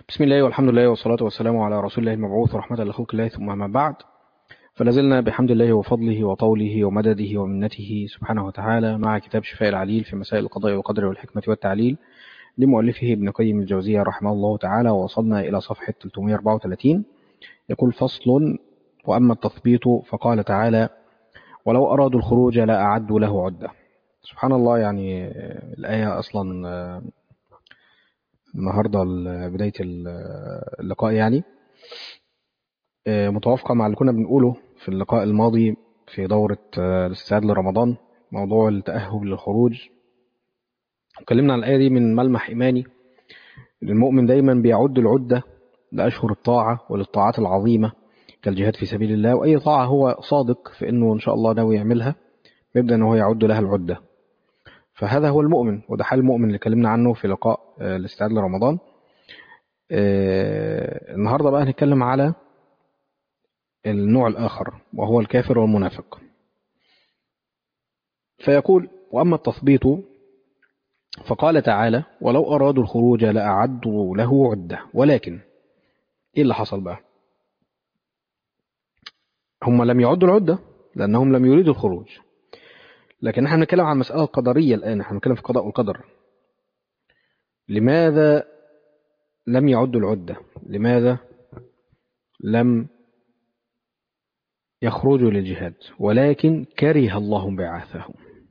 بسم الله والحمد لله والصلاة والسلام على رسول الله المبعوث رحمة لخلق الله ثم ما بعد فلازلنا بحمد الله وفضله وطوله ومدده ومنته سبحانه وتعالى مع كتاب شفاء العليل في مسائل القضاء والقدر والحكمة والتعليل لمؤلفه ابن قيم الجوزية رحمه الله تعالى ووصلنا إلى صفحة 334 يقول فصل وأما التثبيط فقال تعالى ولو أرادوا الخروج لا أعدوا له عدة سبحان الله يعني الآية أصلا النهاردة بداية اللقاء يعني متوافقة مع اللي كنا بنقوله في اللقاء الماضي في دورة الاستعداد لرمضان موضوع التأهب للخروج اتكلمنا عن الآية دي من ملمح إيماني المؤمن دايما بيعد العدة لأشهر الطاعة وللطاعات العظيمة كالجهاد في سبيل الله وأي طاعة هو صادق في أنه إن شاء الله ناوي يعملها بيبدأ أنه يعد لها العدة فهذا هو المؤمن وده حال المؤمن اللي اتكلمنا عنه في لقاء الاستعداد لرمضان النهاردة بقى هنتكلم على النوع الآخر وهو الكافر والمنافق فيقول وأما التثبيط فقال تعالى ولو أرادوا الخروج لأعدوا له عدة ولكن إيه اللي حصل بقى هم لم يعدوا العدة لأنهم لم يريدوا الخروج لكن احنا بنتكلم عن مسألة قدرية الآن احنا بنتكلم في قضاء والقدر لماذا لم يعدوا العدة لماذا لم يخرجوا للجهاد ولكن كره الله بعاثهم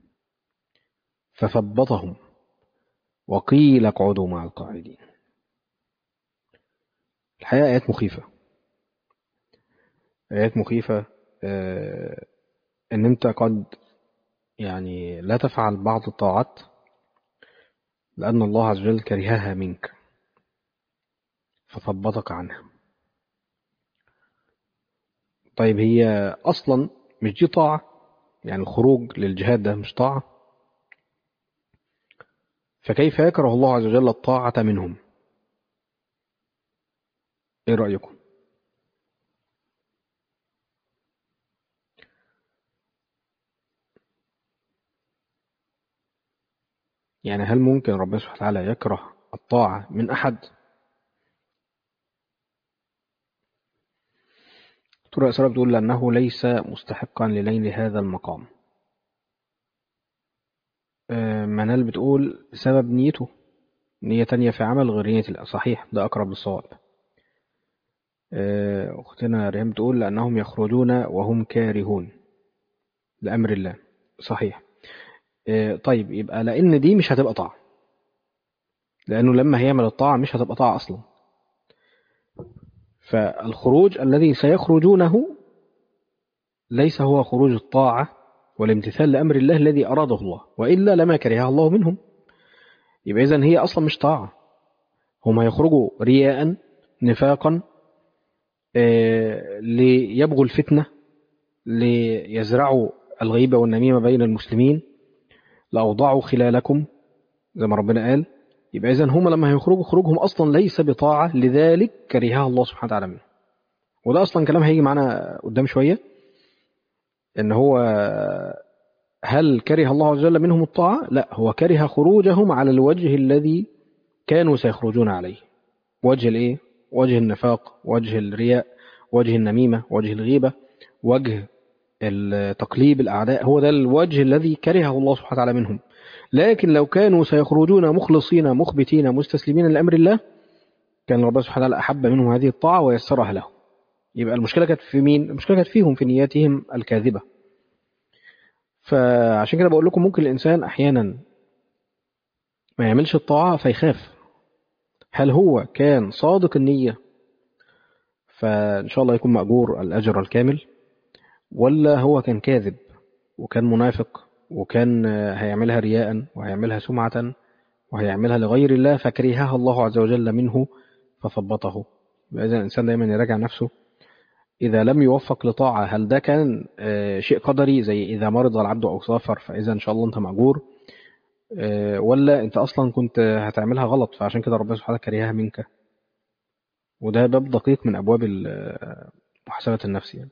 فثبطهم وقيل اقعدوا مع القاعدين الحقيقة آيات مخيفة آيات مخيفة آه إن أنت قد يعني لا تفعل بعض الطاعات لأن الله عز وجل كرهها منك فثبطك عنها طيب هي أصلا مش دي طاعة يعني الخروج للجهاد ده مش طاعة فكيف يكره الله عز وجل الطاعة منهم ايه رأيكم يعني هل ممكن ربنا سبحانه وتعالى يكره الطاعة من أحد ترى إسراء بتقول لأنه ليس مستحقا للين هذا المقام منال بتقول سبب نيته نية تانية في عمل غير نية صحيح ده أقرب للصواب أختنا ريم بتقول لأنهم يخرجون وهم كارهون لأمر الله صحيح طيب يبقى لأن دي مش هتبقى طاعة لأنه لما هيعمل الطاعة مش هتبقى طاعة أصلا فالخروج الذي سيخرجونه ليس هو خروج الطاعة والامتثال لأمر الله الذي أراده الله وإلا لما كرهها الله منهم يبقى إذن هي أصلا مش طاعة هم يخرجوا رياء نفاقا ليبغوا الفتنة ليزرعوا الغيبة والنميمة بين المسلمين لأوضعوا خلالكم زي ما ربنا قال يبقى إذن هم لما هيخرجوا خروجهم أصلا ليس بطاعة لذلك كرهها الله سبحانه وتعالى منه وده أصلا كلام هيجي معانا قدام شوية إن هو هل كره الله عز وجل منهم الطاعة؟ لا هو كره خروجهم على الوجه الذي كانوا سيخرجون عليه وجه الإيه؟ وجه النفاق وجه الرياء وجه النميمة وجه الغيبة وجه تقليب الأعداء هو ده الوجه الذي كرهه الله سبحانه وتعالى منهم لكن لو كانوا سيخرجون مخلصين مخبتين مستسلمين لأمر الله كان ربنا سبحانه وتعالى أحب منهم هذه الطاعة ويسرها لهم يبقى المشكلة كانت في مين؟ المشكلة كانت فيهم في نياتهم الكاذبة فعشان كده بقول لكم ممكن الإنسان أحيانا ما يعملش الطاعة فيخاف هل هو كان صادق النية فإن شاء الله يكون مأجور الأجر الكامل ولا هو كان كاذب وكان منافق وكان هيعملها رياء وهيعملها سمعة وهيعملها لغير الله فكرهها الله عز وجل منه فثبطه إذا الإنسان دايما يراجع نفسه إذا لم يوفق لطاعة هل ده كان شيء قدري زي إذا مرض العبد أو سافر فإذا إن شاء الله أنت مأجور ولا أنت أصلا كنت هتعملها غلط فعشان كده ربنا سبحانه كرهها منك وده باب دقيق من أبواب محاسبة النفس يعني.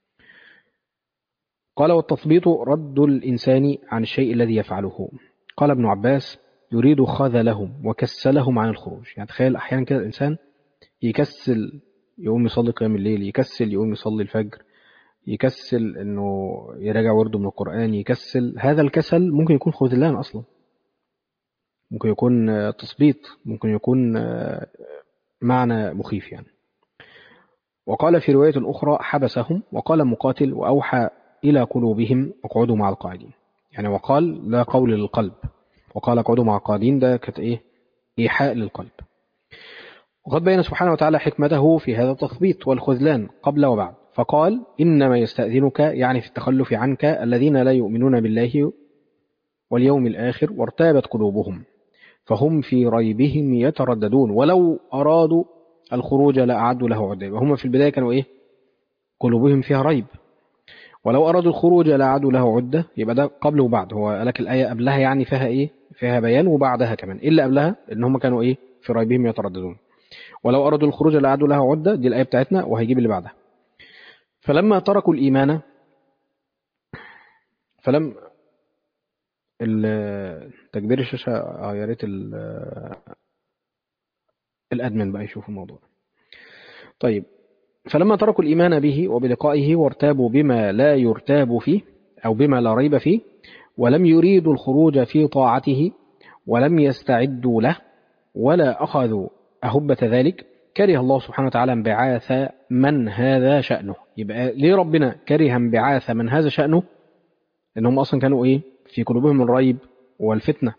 قال والتثبيط رد الإنسان عن الشيء الذي يفعله قال ابن عباس يريد خذلهم وكسلهم عن الخروج يعني تخيل أحيانا كده الإنسان يكسل يقوم يصلي قيام الليل يكسل يقوم يصلي الفجر يكسل انه يراجع ورده من القرآن يكسل هذا الكسل ممكن يكون خذلان اصلا ممكن يكون آه، تثبيط ممكن يكون آه، معنى مخيف يعني وقال في رواية أخرى حبسهم وقال مقاتل وأوحى إلى قلوبهم اقعدوا مع القاعدين يعني وقال لا قول للقلب وقال اقعدوا مع القاعدين ده كانت إيه إيحاء للقلب وقد بين سبحانه وتعالى حكمته في هذا التثبيط والخذلان قبل وبعد فقال إنما يستأذنك يعني في التخلف عنك الذين لا يؤمنون بالله واليوم الآخر وارتابت قلوبهم فهم في ريبهم يترددون ولو أرادوا الخروج لأعدوا له عدة وهم في البداية كانوا إيه قلوبهم فيها ريب ولو أرادوا الخروج لأعدوا له عدة يبقى ده قبل وبعد هو قالك الآية قبلها يعني فيها إيه فيها بيان وبعدها كمان إيه اللي قبلها إن هم كانوا إيه في ريبهم يترددون ولو أرادوا الخروج لأعدوا له عدة دي الآية بتاعتنا وهيجيب اللي بعدها فلما تركوا الإيمان فلم تكبير الشاشة اه يا ريت الأدمن بقى يشوف الموضوع طيب فلما تركوا الإيمان به وبلقائه وارتابوا بما لا يرتاب فيه أو بما لا ريب فيه ولم يريدوا الخروج في طاعته ولم يستعدوا له ولا أخذوا أهبة ذلك كره الله سبحانه وتعالى انبعاث من هذا شأنه يبقى ليه ربنا كره انبعاث من هذا شأنه لأنهم أصلا كانوا إيه في قلوبهم الريب والفتنة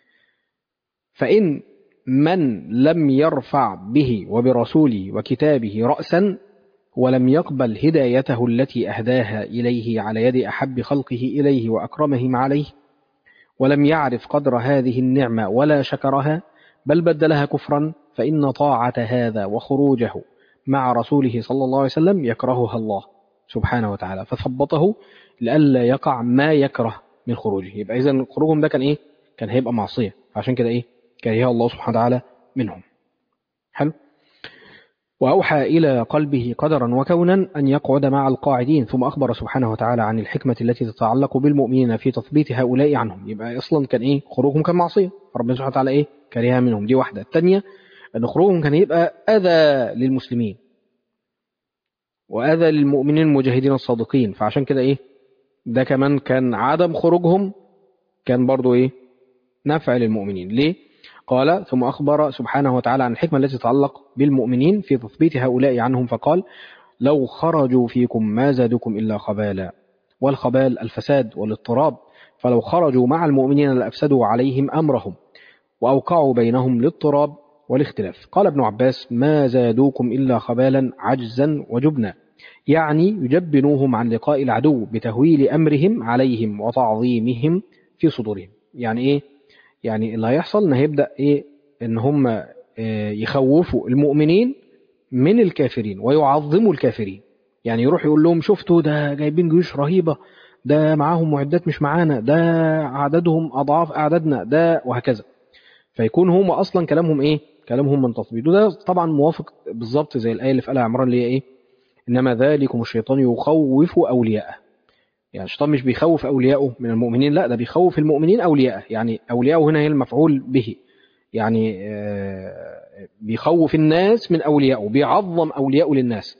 فإن من لم يرفع به وبرسوله وكتابه رأسا ولم يقبل هدايته التي أهداها إليه على يد أحب خلقه إليه وأكرمهم عليه ولم يعرف قدر هذه النعمة ولا شكرها بل بدلها كفرا فإن طاعة هذا وخروجه مع رسوله صلى الله عليه وسلم يكرهها الله سبحانه وتعالى فثبطه لئلا يقع ما يكره من خروجه يبقى إذا خروجهم ده كان إيه كان هيبقى معصية عشان كده إيه كرهها الله سبحانه وتعالى منهم حلو وأوحى إلى قلبه قدرا وكونا أن يقعد مع القاعدين ثم أخبر سبحانه وتعالى عن الحكمة التي تتعلق بالمؤمنين في تثبيت هؤلاء عنهم يبقى أصلا كان إيه خروجهم كان معصية ربنا سبحانه وتعالى إيه كرهها منهم دي واحدة الثانية أن خروجهم كان يبقى أذى للمسلمين وأذى للمؤمنين المجاهدين الصادقين فعشان كده إيه ده كمان كان عدم خروجهم كان برضو إيه نفع للمؤمنين ليه قال ثم أخبر سبحانه وتعالى عن الحكمة التي تتعلق بالمؤمنين في تثبيت هؤلاء عنهم فقال لو خرجوا فيكم ما زادكم إلا خبالا والخبال الفساد والاضطراب فلو خرجوا مع المؤمنين لأفسدوا عليهم أمرهم وأوقعوا بينهم الاضطراب والاختلاف قال ابن عباس ما زادوكم إلا خبالا عجزا وجبنا يعني يجبنوهم عن لقاء العدو بتهويل أمرهم عليهم وتعظيمهم في صدورهم يعني إيه يعني اللي هيحصل ان هيبدا ايه ان هم آه، يخوفوا المؤمنين من الكافرين ويعظموا الكافرين يعني يروح يقول لهم شفتوا ده جايبين جيوش رهيبه ده معاهم معدات مش معانا ده عددهم اضعاف اعدادنا ده وهكذا فيكون هم اصلا كلامهم ايه كلامهم من تثبيت وده طبعا موافق بالظبط زي الايه اللي في ال عمران اللي هي ايه انما ذلكم الشيطان يخوف اولياءه يعني الشيطان مش بيخوف أولياءه من المؤمنين لا ده بيخوف المؤمنين أولياءه يعني أولياءه هنا هي المفعول به يعني آه، بيخوف الناس من أولياءه بيعظم أولياءه للناس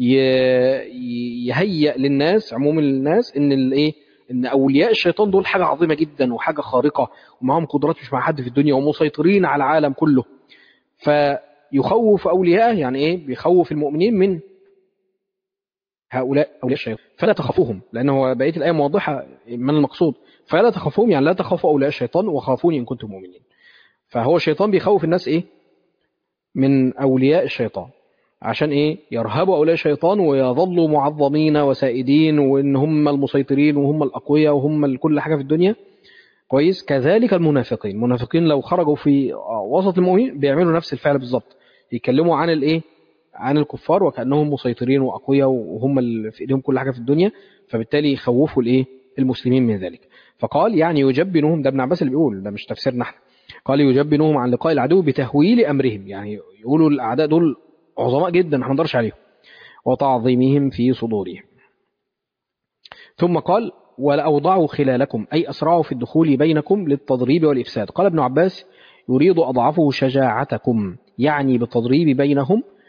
يهيئ للناس عموم الناس ان الايه ان اولياء الشيطان دول حاجه عظيمه جدا وحاجه خارقه ومعاهم قدرات مش مع حد في الدنيا ومسيطرين على العالم كله فيخوف اولياءه يعني ايه بيخوف المؤمنين من هؤلاء أولياء الشيطان فلا تخافوهم لأنه بقية الآية موضحة من المقصود فلا تخافوهم يعني لا تخافوا أولياء الشيطان وخافوني إن كنتم مؤمنين فهو الشيطان بيخوف الناس إيه من أولياء الشيطان عشان إيه يرهبوا أولياء الشيطان ويظلوا معظمين وسائدين وإن هم المسيطرين وهم الأقوياء وهم كل حاجة في الدنيا كويس كذلك المنافقين المنافقين لو خرجوا في وسط المؤمنين بيعملوا نفس الفعل بالظبط يتكلموا عن الايه عن الكفار وكأنهم مسيطرين وأقوياء وهم اللي في إيديهم كل حاجة في الدنيا فبالتالي يخوفوا الإيه المسلمين من ذلك فقال يعني يجبنهم ده ابن عباس اللي بيقول ده مش تفسيرنا احنا قال يجبنهم عن لقاء العدو بتهويل أمرهم يعني يقولوا الأعداء دول عظماء جدا ما نقدرش عليهم وتعظيمهم في صدورهم ثم قال ولأوضعوا خلالكم أي أسرعوا في الدخول بينكم للتضريب والإفساد قال ابن عباس يريد أضعفه شجاعتكم يعني بالتضريب بينهم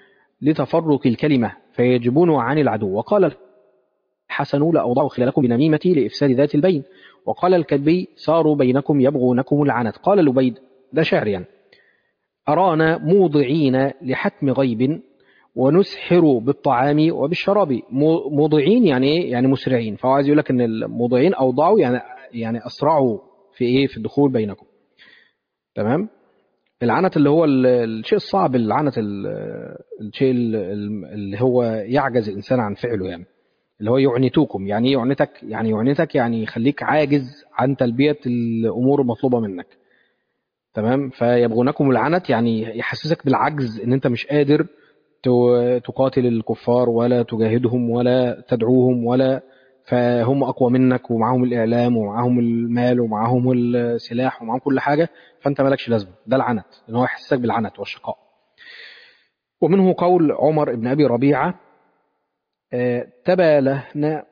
لتفرق الكلمة فيجبون عن العدو وقال الحسن لأوضع خلالكم بنميمتي لإفساد ذات البين وقال الكلبي ساروا بينكم يبغونكم العنت قال لبيد ده شعر يعني أرانا موضعين لحتم غيب ونسحر بالطعام وبالشراب موضعين يعني ايه يعني مسرعين فهو عايز يقول لك ان الموضعين اوضعوا يعني يعني اسرعوا في ايه في الدخول بينكم تمام العنت اللي هو الشيء الصعب العنت الشيء اللي هو يعجز الانسان عن فعله يعني اللي هو يعنتوكم يعني ايه يعنتك يعني يعنتك يعني يخليك عاجز عن تلبيه الامور المطلوبه منك تمام فيبغونكم العنت يعني يحسسك بالعجز ان انت مش قادر تقاتل الكفار ولا تجاهدهم ولا تدعوهم ولا فهم أقوى منك ومعاهم الإعلام ومعاهم المال ومعاهم السلاح ومعاهم كل حاجة فأنت مالكش لازمة ده العنت لأن هو يحسسك بالعنت والشقاء ومنه قول عمر بن أبي ربيعة تبالهنا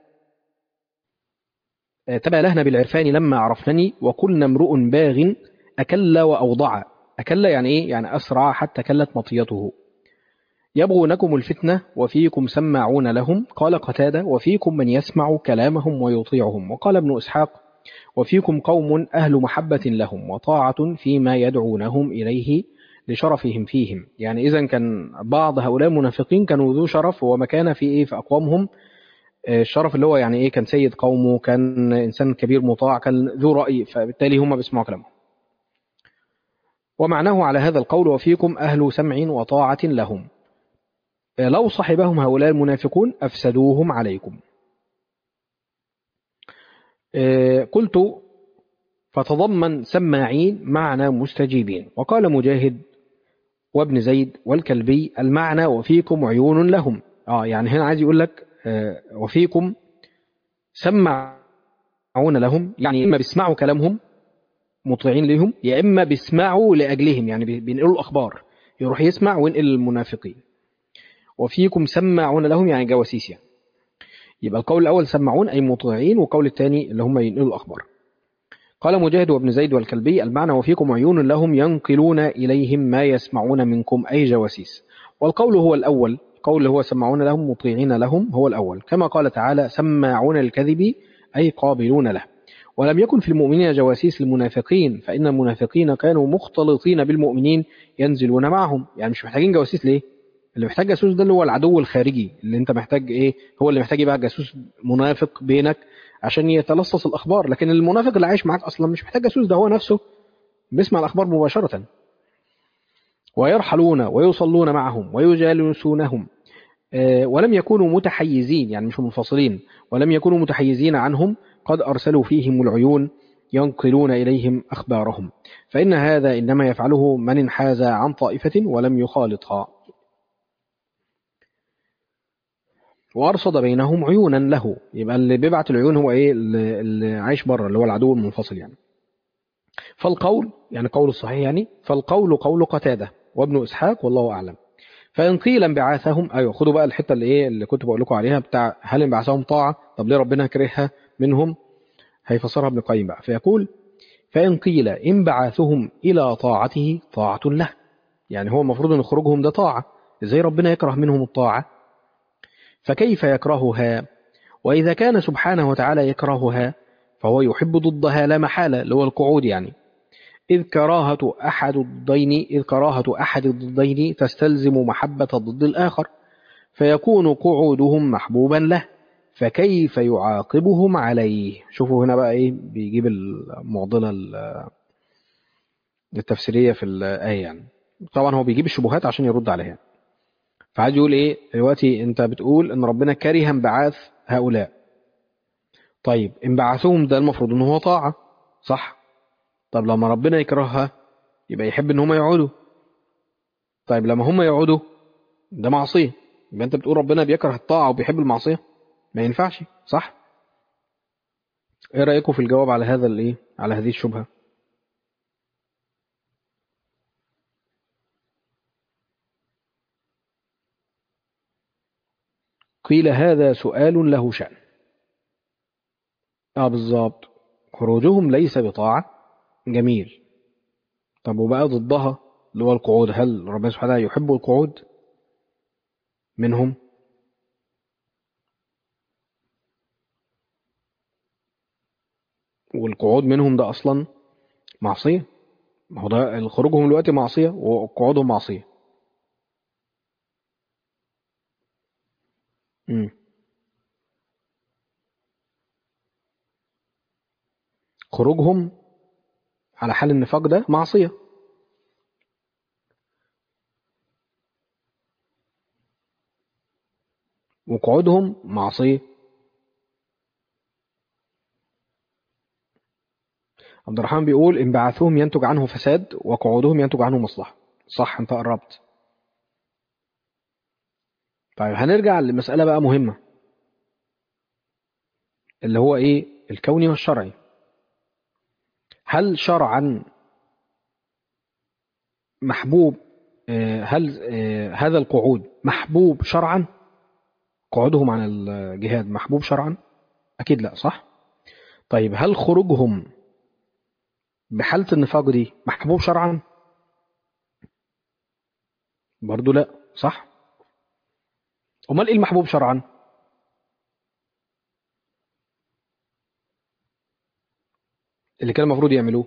تبالهنا بالعرفان لما عرفنني وكلنا امرؤ باغ أكل وأوضع أكل يعني إيه؟ يعني أسرع حتى كلت مطيته يبغونكم الفتنة وفيكم سماعون لهم قال قتادة وفيكم من يسمع كلامهم ويطيعهم وقال ابن إسحاق وفيكم قوم أهل محبة لهم وطاعة فيما يدعونهم إليه لشرفهم فيهم يعني إذا كان بعض هؤلاء المنافقين كانوا ذو شرف ومكانة في إيه في أقوامهم الشرف اللي هو يعني إيه كان سيد قومه كان إنسان كبير مطاع كان ذو رأي فبالتالي هم بيسمعوا كلامه ومعناه على هذا القول وفيكم أهل سمع وطاعة لهم لو صحبهم هؤلاء المنافقون أفسدوهم عليكم قلت فتضمن سماعين معنى مستجيبين وقال مجاهد وابن زيد والكلبي المعنى وفيكم عيون لهم آه يعني هنا عايز يقول لك آه وفيكم سمعون لهم يعني إما بيسمعوا كلامهم مطيعين لهم يا إما بيسمعوا لأجلهم يعني بينقلوا الأخبار يروح يسمع وينقل المنافقين وفيكم سماعون لهم يعني جواسيس يعني يبقى القول الأول سمعون أي مطيعين والقول الثاني اللي هم ينقلوا الأخبار قال مجاهد وابن زيد والكلبي المعنى وفيكم عيون لهم ينقلون إليهم ما يسمعون منكم أي جواسيس والقول هو الأول القول هو سمعون لهم مطيعين لهم هو الأول كما قال تعالى سماعون الكذب أي قابلون له ولم يكن في المؤمنين جواسيس المنافقين فإن المنافقين كانوا مختلطين بالمؤمنين ينزلون معهم يعني مش محتاجين جواسيس ليه اللي محتاج جاسوس ده اللي هو العدو الخارجي اللي انت محتاج ايه هو اللي محتاج يبقى جاسوس منافق بينك عشان يتلصص الاخبار لكن المنافق اللي عايش معاك اصلا مش محتاج جاسوس ده هو نفسه بيسمع الاخبار مباشره ويرحلون ويصلون معهم ويجالسونهم ولم يكونوا متحيزين يعني مش منفصلين ولم يكونوا متحيزين عنهم قد أرسلوا فيهم العيون ينقلون إليهم أخبارهم فإن هذا إنما يفعله من انحاز عن طائفة ولم يخالطها وأرصد بينهم عيونا له يبقى اللي بيبعت العيون هو إيه اللي عايش بره اللي هو العدو المنفصل يعني فالقول يعني قول الصحيح يعني فالقول قول قتادة وابن إسحاق والله أعلم فإن قيل انبعاثهم أيوة خدوا بقى الحتة اللي إيه اللي كنت بقول لكم عليها بتاع هل انبعاثهم طاعة طب ليه ربنا كرهها منهم هيفسرها ابن القيم بقى فيقول فإن قيل انبعاثهم إلى طاعته طاعة له يعني هو المفروض أن خروجهم ده طاعة إزاي ربنا يكره منهم الطاعة فكيف يكرهها وإذا كان سبحانه وتعالى يكرهها فهو يحب ضدها لا محالة اللي هو القعود يعني إذ كراهة أحد الضدين إذ كراهة أحد الضدين تستلزم محبة الضد الآخر فيكون قعودهم محبوبا له فكيف يعاقبهم عليه شوفوا هنا بقى إيه بيجيب المعضلة التفسيرية في الآية يعني طبعا هو بيجيب الشبهات عشان يرد عليها فعايز يقول إيه دلوقتي أنت بتقول إن ربنا كره انبعاث هؤلاء طيب انبعاثهم ده المفروض إن هو طاعة صح طب لما ربنا يكرهها يبقى يحب ان هم يقعدوا طيب لما هم يقعدوا ده معصية يبقى انت بتقول ربنا بيكره الطاعة وبيحب المعصية ما ينفعش صح ايه رأيكم في الجواب على هذا الايه على هذه الشبهة قيل هذا سؤال له شأن اه بالظبط خروجهم ليس بطاعة جميل طب وبقى ضدها اللي هو القعود هل ربنا سبحانه وتعالى يحب القعود منهم والقعود منهم ده أصلا معصية ما هو ده خروجهم دلوقتي معصية وقعودهم معصية مم. خروجهم على حال النفاق ده معصية وقعودهم معصية عبد الرحمن بيقول انبعاثهم ينتج عنه فساد وقعودهم ينتج عنه مصلحة صح انت قربت طيب هنرجع لمسألة بقى مهمة اللي هو ايه الكوني والشرعي هل شرعا محبوب آه، هل آه، هذا القعود محبوب شرعا قعودهم عن الجهاد محبوب شرعا اكيد لا صح طيب هل خروجهم بحالة النفاق دي محبوب شرعا برضو لا صح امال ايه المحبوب شرعا اللي كان المفروض يعملوه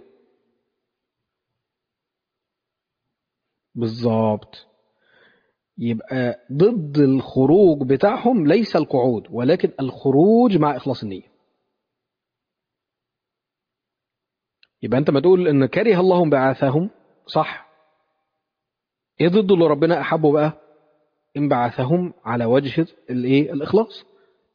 بالظبط يبقى ضد الخروج بتاعهم ليس القعود ولكن الخروج مع إخلاص النية يبقى أنت ما تقول إن كره الله انبعاثهم صح إيه ضد اللي ربنا أحبه بقى انبعاثهم على وجه الإيه الإخلاص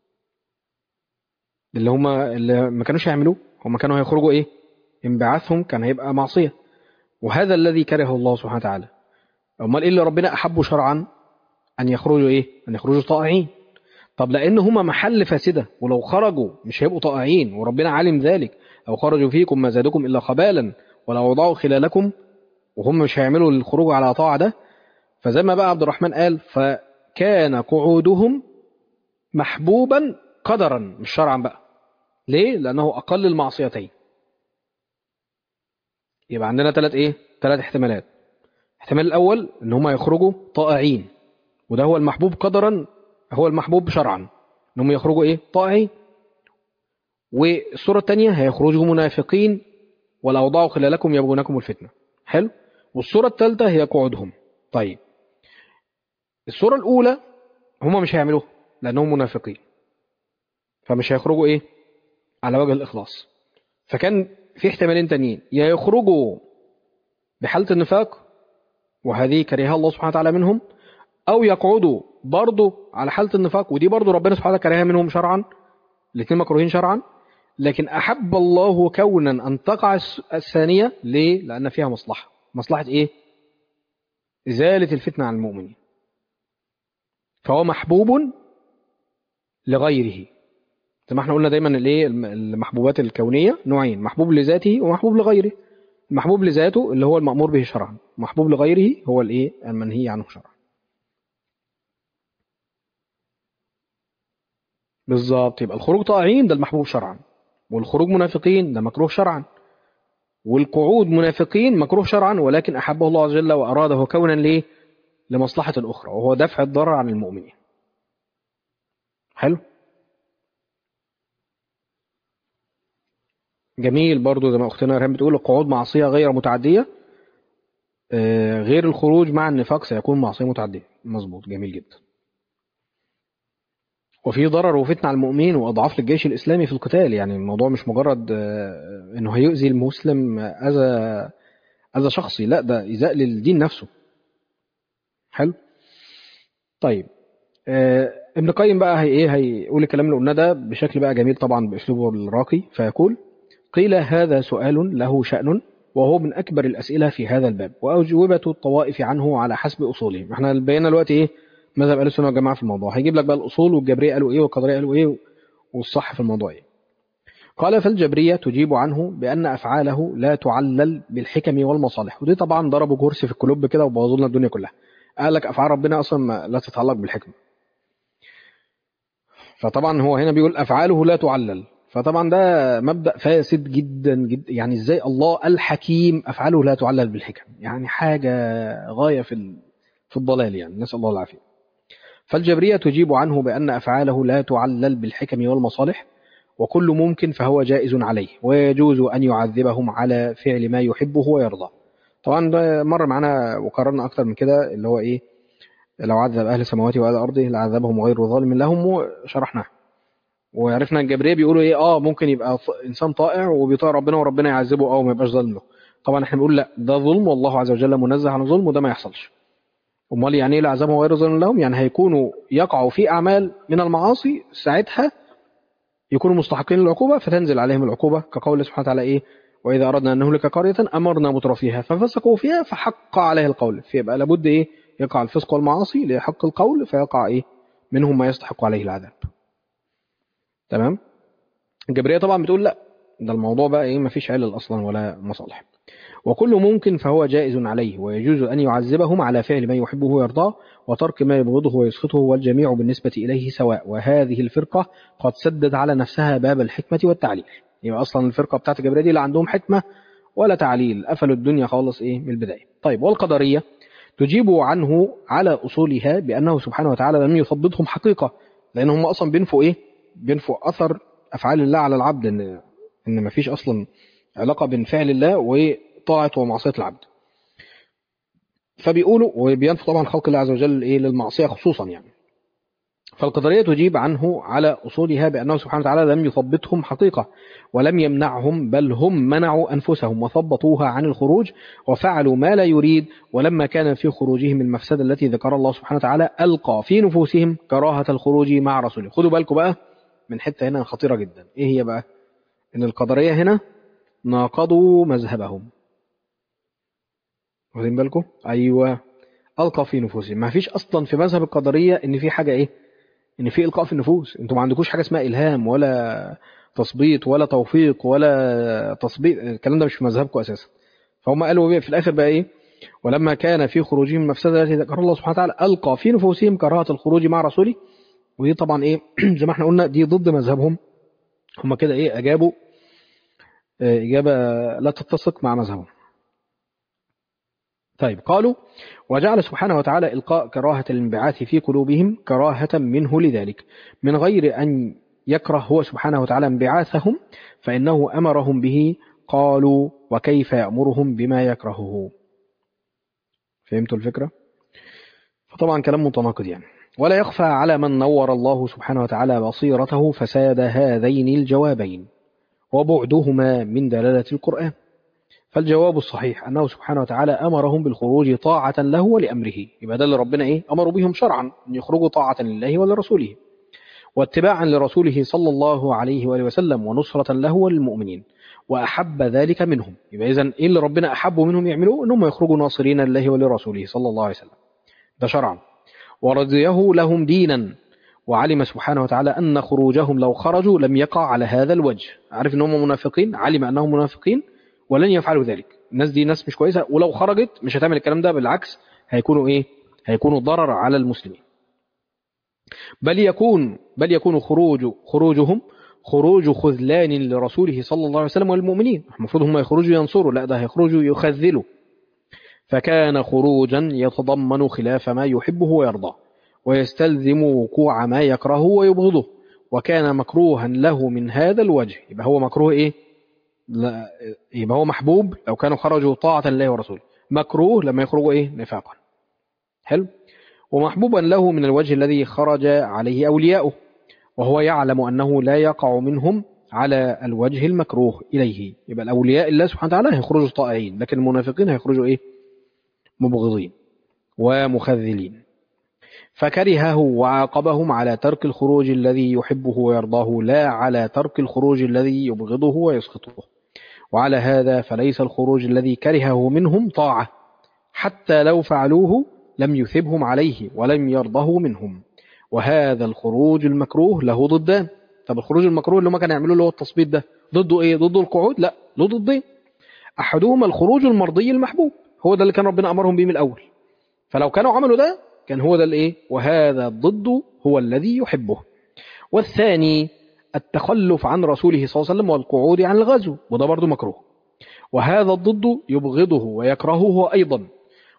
اللي هم اللي ما كانوش يعملوه هم كانوا هيخرجوا إيه انبعاثهم كان هيبقى معصية وهذا الذي كرهه الله سبحانه وتعالى امال ايه اللي ربنا احبه شرعا ان يخرجوا ايه ان يخرجوا طائعين طب لان هما محل فاسده ولو خرجوا مش هيبقوا طائعين وربنا عالم ذلك لو خرجوا فيكم ما زادكم الا خبالا ولو وضعوا خلالكم وهم مش هيعملوا الخروج على طاعه ده فزي ما بقى عبد الرحمن قال فكان قعودهم محبوبا قدرا مش شرعا بقى ليه لانه اقل المعصيتين يبقى عندنا ثلاث ايه ثلاث احتمالات الاحتمال الأول إن هم يخرجوا طائعين وده هو المحبوب قدرا هو المحبوب شرعا إن هم يخرجوا إيه طائعين والصورة الثانية هيخرجوا منافقين ولا أوضعوا خلالكم يبغونكم الفتنة حلو والصورة الثالثة هي قعودهم طيب الصورة الأولى هم مش هيعملوها لأنهم منافقين فمش هيخرجوا إيه على وجه الإخلاص فكان في احتمالين تانيين يا يخرجوا بحالة النفاق وهذه كرهها الله سبحانه وتعالى منهم أو يقعدوا برضه على حالة النفاق ودي برضه ربنا سبحانه وتعالى كرهها منهم شرعا الاثنين مكروهين شرعا لكن أحب الله كونا أن تقع الثانية ليه؟ لأن فيها مصلحة مصلحة إيه؟ إزالة الفتنة عن المؤمنين فهو محبوب لغيره زي ما احنا قلنا دايما الايه المحبوبات الكونية نوعين محبوب لذاته ومحبوب لغيره المحبوب لذاته اللي هو المأمور به شرعا محبوب لغيره هو الايه المنهي عنه شرعا بالظبط يبقى الخروج طائعين ده المحبوب شرعا والخروج منافقين ده مكروه شرعا والقعود منافقين مكروه شرعا ولكن أحبه الله عز وجل وأراده كونا ليه لمصلحة أخرى وهو دفع الضرر عن المؤمنين حلو جميل برضو زي ما أختنا ريهام بتقول القعود معصية غير متعدية آه، غير الخروج مع النفاق سيكون معصية متعدية مظبوط جميل جدا وفي ضرر وفتنة على المؤمنين وأضعاف للجيش الإسلامي في القتال يعني الموضوع مش مجرد آه، إنه هيؤذي المسلم أذى أذى شخصي لا ده إيذاء للدين نفسه حلو طيب آه، ابن قيم بقى هي ايه هيقول الكلام اللي قلناه ده بشكل بقى جميل طبعا باسلوبه الراقي فيقول قيل هذا سؤال له شأن وهو من أكبر الأسئلة في هذا الباب وأجوبة الطوائف عنه على حسب أصولهم احنا بينا دلوقتي إيه مذهب أهل السنة والجماعة في الموضوع هيجيب لك بقى الأصول والجبرية قالوا إيه والقدرية قالوا إيه والصح في الموضوع إيه قال فالجبرية تجيب عنه بأن أفعاله لا تعلل بالحكم والمصالح ودي طبعا ضربوا كرسي في الكلوب كده وبوظوا لنا الدنيا كلها قال لك أفعال ربنا أصلا ما لا تتعلق بالحكمة فطبعا هو هنا بيقول أفعاله لا تعلل فطبعا ده مبدأ فاسد جدا جدا يعني ازاي الله الحكيم أفعاله لا تعلل بالحكم يعني حاجة غاية في في الضلال يعني نسأل الله العافية فالجبرية تجيب عنه بأن أفعاله لا تعلل بالحكم والمصالح وكل ممكن فهو جائز عليه ويجوز أن يعذبهم على فعل ما يحبه ويرضى طبعا ده مر معنا وقررنا أكتر من كده اللي هو إيه لو عذب أهل السماوات وأهل الأرض لعذبهم غير ظالم لهم وشرحناه وعرفنا الجبريه بيقولوا ايه اه ممكن يبقى ط- انسان طائع وبيطيع ربنا وربنا يعذبه او ما يبقاش ظالم له طبعا احنا بنقول لا ده ظلم والله عز وجل منزه عن الظلم وده ما يحصلش امال يعني ايه لعذابهم غير ظالم لهم يعني هيكونوا يقعوا في اعمال من المعاصي ساعتها يكونوا مستحقين للعقوبه فتنزل عليهم العقوبه كقول الله سبحانه وتعالى ايه واذا اردنا ان نهلك قريه امرنا مترفيها ففسقوا فيها فحق عليها القول فيبقى لابد ايه يقع الفسق والمعاصي لحق القول فيقع ايه منهم ما يستحق عليه العذاب تمام الجبريه طبعا بتقول لا ده الموضوع بقى ايه مفيش علل اصلا ولا مصالح وكل ممكن فهو جائز عليه ويجوز ان يعذبهم على فعل ما يحبه ويرضاه وترك ما يبغضه ويسخطه والجميع بالنسبه اليه سواء وهذه الفرقه قد سدت على نفسها باب الحكمه والتعليل يبقى اصلا الفرقه بتاعت الجبريه دي لا عندهم حكمه ولا تعليل قفلوا الدنيا خالص ايه من البدايه طيب والقدريه تجيب عنه على اصولها بانه سبحانه وتعالى لم يثبتهم حقيقه لان هم اصلا بينفوا ايه بينفوا اثر افعال الله على العبد ان ان مفيش اصلا علاقه بين فعل الله وطاعه ومعصيه العبد فبيقولوا وبينفوا طبعا خلق الله عز وجل ايه للمعصيه خصوصا يعني فالقدريه تجيب عنه على اصولها بانه سبحانه وتعالى لم يثبتهم حقيقه ولم يمنعهم بل هم منعوا انفسهم وثبطوها عن الخروج وفعلوا ما لا يريد ولما كان في خروجهم المفسده التي ذكر الله سبحانه وتعالى القى في نفوسهم كراهه الخروج مع رسوله خدوا بالكم بقى من حته هنا خطيره جدا ايه هي بقى ان القدريه هنا ناقضوا مذهبهم واخدين بالكم ايوه القى في نفوسهم ما فيش اصلا في مذهب القدريه ان في حاجه ايه ان في القاء في النفوس انتوا ما عندكوش حاجه اسمها الهام ولا تثبيط ولا توفيق ولا تثبيط الكلام ده مش في مذهبكم اساسا فهم قالوا إيه في الاخر بقى ايه ولما كان في خروجهم المفسده التي ذكر الله سبحانه وتعالى القى في نفوسهم كراهه الخروج مع رسوله ودي طبعا ايه زي ما احنا قلنا دي ضد مذهبهم هم كده ايه اجابوا آه، اجابه لا تتسق مع مذهبهم طيب قالوا وجعل سبحانه وتعالى إلقاء كراهة الانبعاث في قلوبهم كراهة منه لذلك من غير أن يكره هو سبحانه وتعالى انبعاثهم فإنه أمرهم به قالوا وكيف يأمرهم بما يكرهه فهمتوا الفكرة؟ فطبعا كلام متناقض يعني ولا يخفى على من نور الله سبحانه وتعالى بصيرته فساد هذين الجوابين وبعدهما من دلالة القرآن فالجواب الصحيح أنه سبحانه وتعالى أمرهم بالخروج طاعة له ولأمره يبقى ده اللي ربنا إيه أمروا بهم شرعا أن يخرجوا طاعة لله ولرسوله واتباعا لرسوله صلى الله عليه وآله وسلم ونصرة له وللمؤمنين وأحب ذلك منهم يبقى إذن إيه اللي ربنا أحبه منهم يعملوه أنهم يخرجوا ناصرين لله ولرسوله صلى الله عليه وسلم ده شرعا ورضيه لهم دينا وعلم سبحانه وتعالى أن خروجهم لو خرجوا لم يقع على هذا الوجه عارف أنهم منافقين علم أنهم منافقين ولن يفعلوا ذلك الناس دي ناس مش كويسة ولو خرجت مش هتعمل الكلام ده بالعكس هيكونوا إيه هيكونوا ضرر على المسلمين بل يكون بل يكون خروج خروجهم خروج خذلان لرسوله صلى الله عليه وسلم والمؤمنين المفروض هم يخرجوا ينصروا لا ده هيخرجوا يخذلوا فكان خروجا يتضمن خلاف ما يحبه ويرضاه ويستلزم وقوع ما يكرهه ويبغضه وكان مكروها له من هذا الوجه يبقى هو مكروه ايه لا يبقى هو محبوب لو كانوا خرجوا طاعة لله ورسوله مكروه لما يخرجوا ايه نفاقا حلو ومحبوبا له من الوجه الذي خرج عليه أولياؤه وهو يعلم أنه لا يقع منهم على الوجه المكروه إليه يبقى الأولياء الله سبحانه وتعالى هيخرجوا طائعين لكن المنافقين هيخرجوا إيه مبغضين ومخذلين فكرهه وعاقبهم على ترك الخروج الذي يحبه ويرضاه لا على ترك الخروج الذي يبغضه ويسخطه وعلى هذا فليس الخروج الذي كرهه منهم طاعة حتى لو فعلوه لم يثبهم عليه ولم يرضه منهم وهذا الخروج المكروه له ضدان طب الخروج المكروه اللي هم كانوا يعملوه اللي هو التصبيت ده ضده ايه ضده القعود لا له ضدين احدهما الخروج المرضي المحبوب هو ده اللي كان ربنا امرهم به من الاول فلو كانوا عملوا ده كان هو ده الايه وهذا الضد هو الذي يحبه والثاني التخلف عن رسوله صلى الله عليه وسلم والقعود عن الغزو وده برضه مكروه وهذا الضد يبغضه ويكرهه أيضا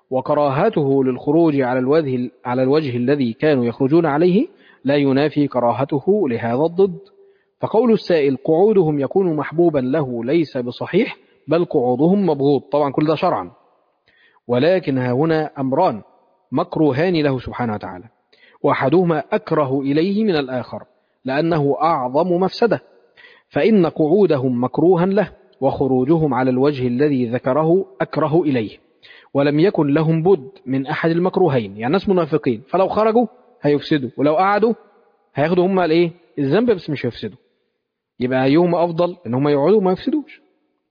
وكراهته للخروج على الوجه على الوجه الذي كانوا يخرجون عليه لا ينافي كراهته لهذا الضد فقول السائل قعودهم يكون محبوبا له ليس بصحيح بل قعودهم مبغوض طبعا كل ده شرعا ولكن ها هنا أمران مكروهان له سبحانه وتعالى وأحدهما أكره إليه من الآخر لأنه أعظم مفسدة فإن قعودهم مكروها له وخروجهم على الوجه الذي ذكره أكره إليه ولم يكن لهم بد من أحد المكروهين يعني ناس منافقين فلو خرجوا هيفسدوا ولو قعدوا هياخدوا هم الايه الذنب بس مش هيفسدوا يبقى أيهم أفضل إن هم يقعدوا وما يفسدوش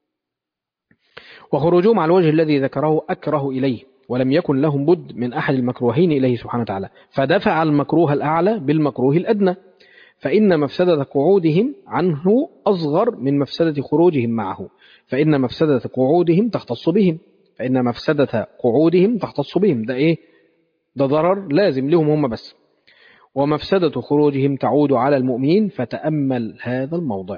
وخروجهم على الوجه الذي ذكره أكره إليه ولم يكن لهم بد من أحد المكروهين إليه سبحانه وتعالى فدفع المكروه الأعلى بالمكروه الأدنى فإن مفسدة قعودهم عنه أصغر من مفسدة خروجهم معه فإن مفسدة قعودهم تختص بهم فإن مفسدة قعودهم تختص بهم ده إيه ده ضرر لازم لهم هم بس ومفسدة خروجهم تعود على المؤمنين فتأمل هذا الموضع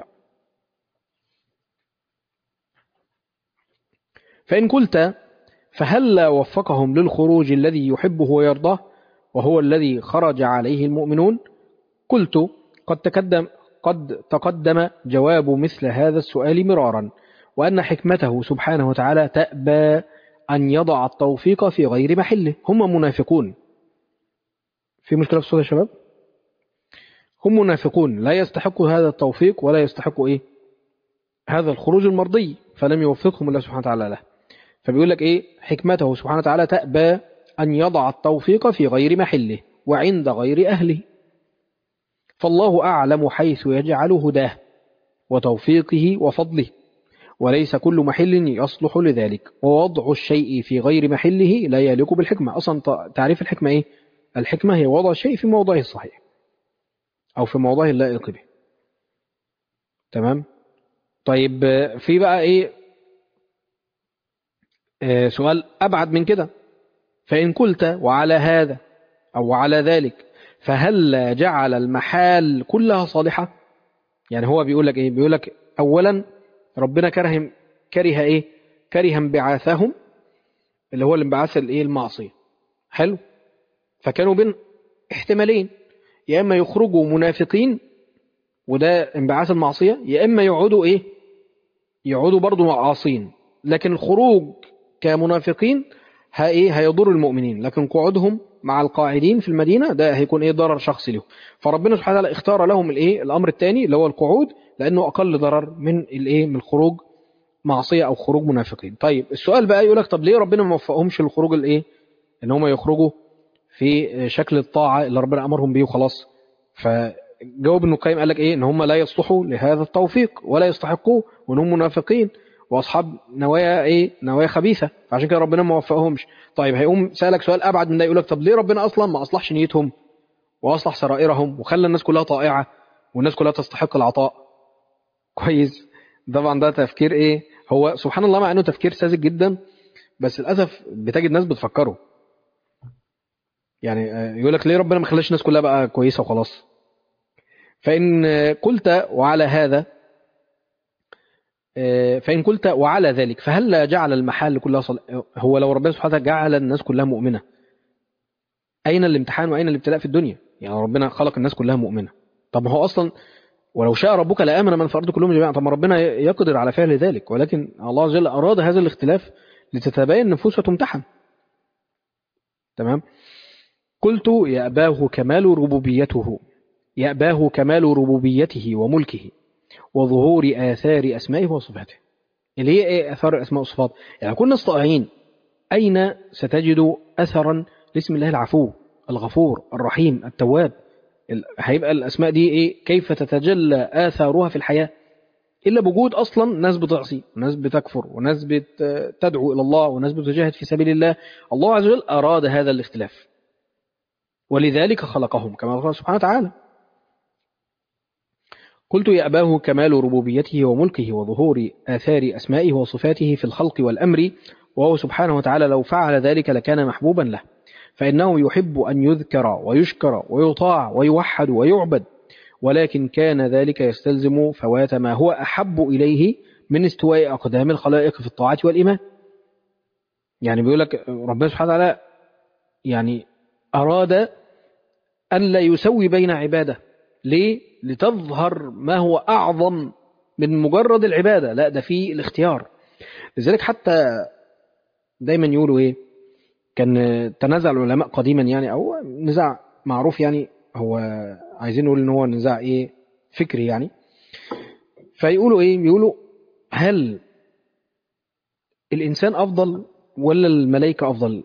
فإن قلت فهل وفقهم للخروج الذي يحبه ويرضاه وهو الذي خرج عليه المؤمنون قلت قد تقدم, قد تقدم جواب مثل هذا السؤال مرارا وأن حكمته سبحانه وتعالى تأبى أن يضع التوفيق في غير محله هم منافقون في مشكلة في الصوت يا شباب هم منافقون لا يستحقوا هذا التوفيق ولا يستحقوا إيه هذا الخروج المرضي فلم يوفقهم الله سبحانه وتعالى له فبيقول لك إيه حكمته سبحانه وتعالى تأبى أن يضع التوفيق في غير محله وعند غير أهله فالله أعلم حيث يجعل هداه وتوفيقه وفضله وليس كل محل يصلح لذلك ووضع الشيء في غير محله لا يليق بالحكمة أصلا تعريف الحكمة إيه؟ الحكمة هي وضع الشيء في موضعه الصحيح أو في موضعه اللائق به تمام طيب في بقى إيه آه سؤال أبعد من كده فإن قلت وعلى هذا أو على ذلك فهل جعل المحال كلها صالحة يعني هو بيقول لك إيه بيقول لك أولا ربنا كره كره إيه كره انبعاثهم اللي هو الانبعاث الإيه المعصية حلو فكانوا بين احتمالين يا إما يخرجوا منافقين وده انبعاث المعصية يا إما يقعدوا إيه يقعدوا برضو عاصين لكن الخروج كمنافقين ها إيه هيضر المؤمنين لكن قعودهم مع القاعدين في المدينة ده هيكون إيه ضرر شخصي له فربنا سبحانه وتعالى اختار لهم الإيه الأمر الثاني اللي هو القعود لأنه أقل ضرر من الإيه من الخروج معصية أو خروج منافقين طيب السؤال بقى يقول لك طب ليه ربنا ما وفقهمش للخروج الإيه إن هم يخرجوا في شكل الطاعة اللي ربنا أمرهم بيه وخلاص فجاوب ابن القيم قال لك إيه إن هم لا يصلحوا لهذا التوفيق ولا يستحقوه وإن هم منافقين واصحاب نوايا ايه نوايا خبيثه فعشان كده ربنا ما وفقهمش طيب هيقوم سالك سؤال ابعد من ده يقول لك طب ليه ربنا اصلا ما اصلحش نيتهم واصلح سرائرهم وخلى الناس كلها طائعه والناس كلها تستحق العطاء كويس طبعا ده تفكير ايه هو سبحان الله مع انه تفكير ساذج جدا بس للاسف بتجد ناس بتفكره يعني يقول لك ليه ربنا ما خلاش الناس كلها بقى كويسه وخلاص فان قلت وعلى هذا فإن قلت وعلى ذلك فهل لا جعل المحال كلها صل... هو لو ربنا سبحانه وتعالى جعل الناس كلها مؤمنة أين الامتحان وأين الابتلاء في الدنيا يعني ربنا خلق الناس كلها مؤمنة طب ما هو أصلا ولو شاء ربك لآمن من في الأرض كلهم جميعا طب ما ربنا يقدر على فعل ذلك ولكن الله عز وجل أراد هذا الاختلاف لتتبين النفوس وتمتحن تمام قلت يأباه كمال ربوبيته يأباه كمال ربوبيته وملكه وظهور آثار أسمائه وصفاته اللي هي إيه آثار الأسماء والصفات يعني كنا طائعين أين ستجد أثرا لاسم الله العفو الغفور الرحيم التواب هيبقى الأسماء دي إيه كيف تتجلى آثارها في الحياة إلا بوجود أصلا ناس بتعصي وناس بتكفر وناس بتدعو إلى الله وناس بتجاهد في سبيل الله الله عز وجل أراد هذا الاختلاف ولذلك خلقهم كما قال سبحانه وتعالى قلت يأباه كمال ربوبيته وملكه وظهور آثار أسمائه وصفاته في الخلق والأمر وهو سبحانه وتعالى لو فعل ذلك لكان محبوبا له فإنه يحب أن يذكر ويشكر ويطاع ويوحد ويعبد ولكن كان ذلك يستلزم فوات ما هو أحب إليه من استواء أقدام الخلائق في الطاعة والإيمان يعني بيقول لك ربنا سبحانه وتعالى يعني أراد أن لا يسوي بين عباده ليه؟ لتظهر ما هو أعظم من مجرد العبادة لا ده في الاختيار لذلك حتى دايما يقولوا إيه كان تنازع العلماء قديما يعني أو نزاع معروف يعني هو عايزين نقول إن هو نزاع إيه فكري يعني فيقولوا إيه بيقولوا هل الإنسان أفضل ولا الملائكة أفضل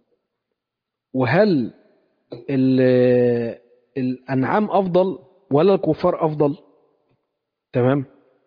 وهل الأنعام أفضل ولا الكفار أفضل تمام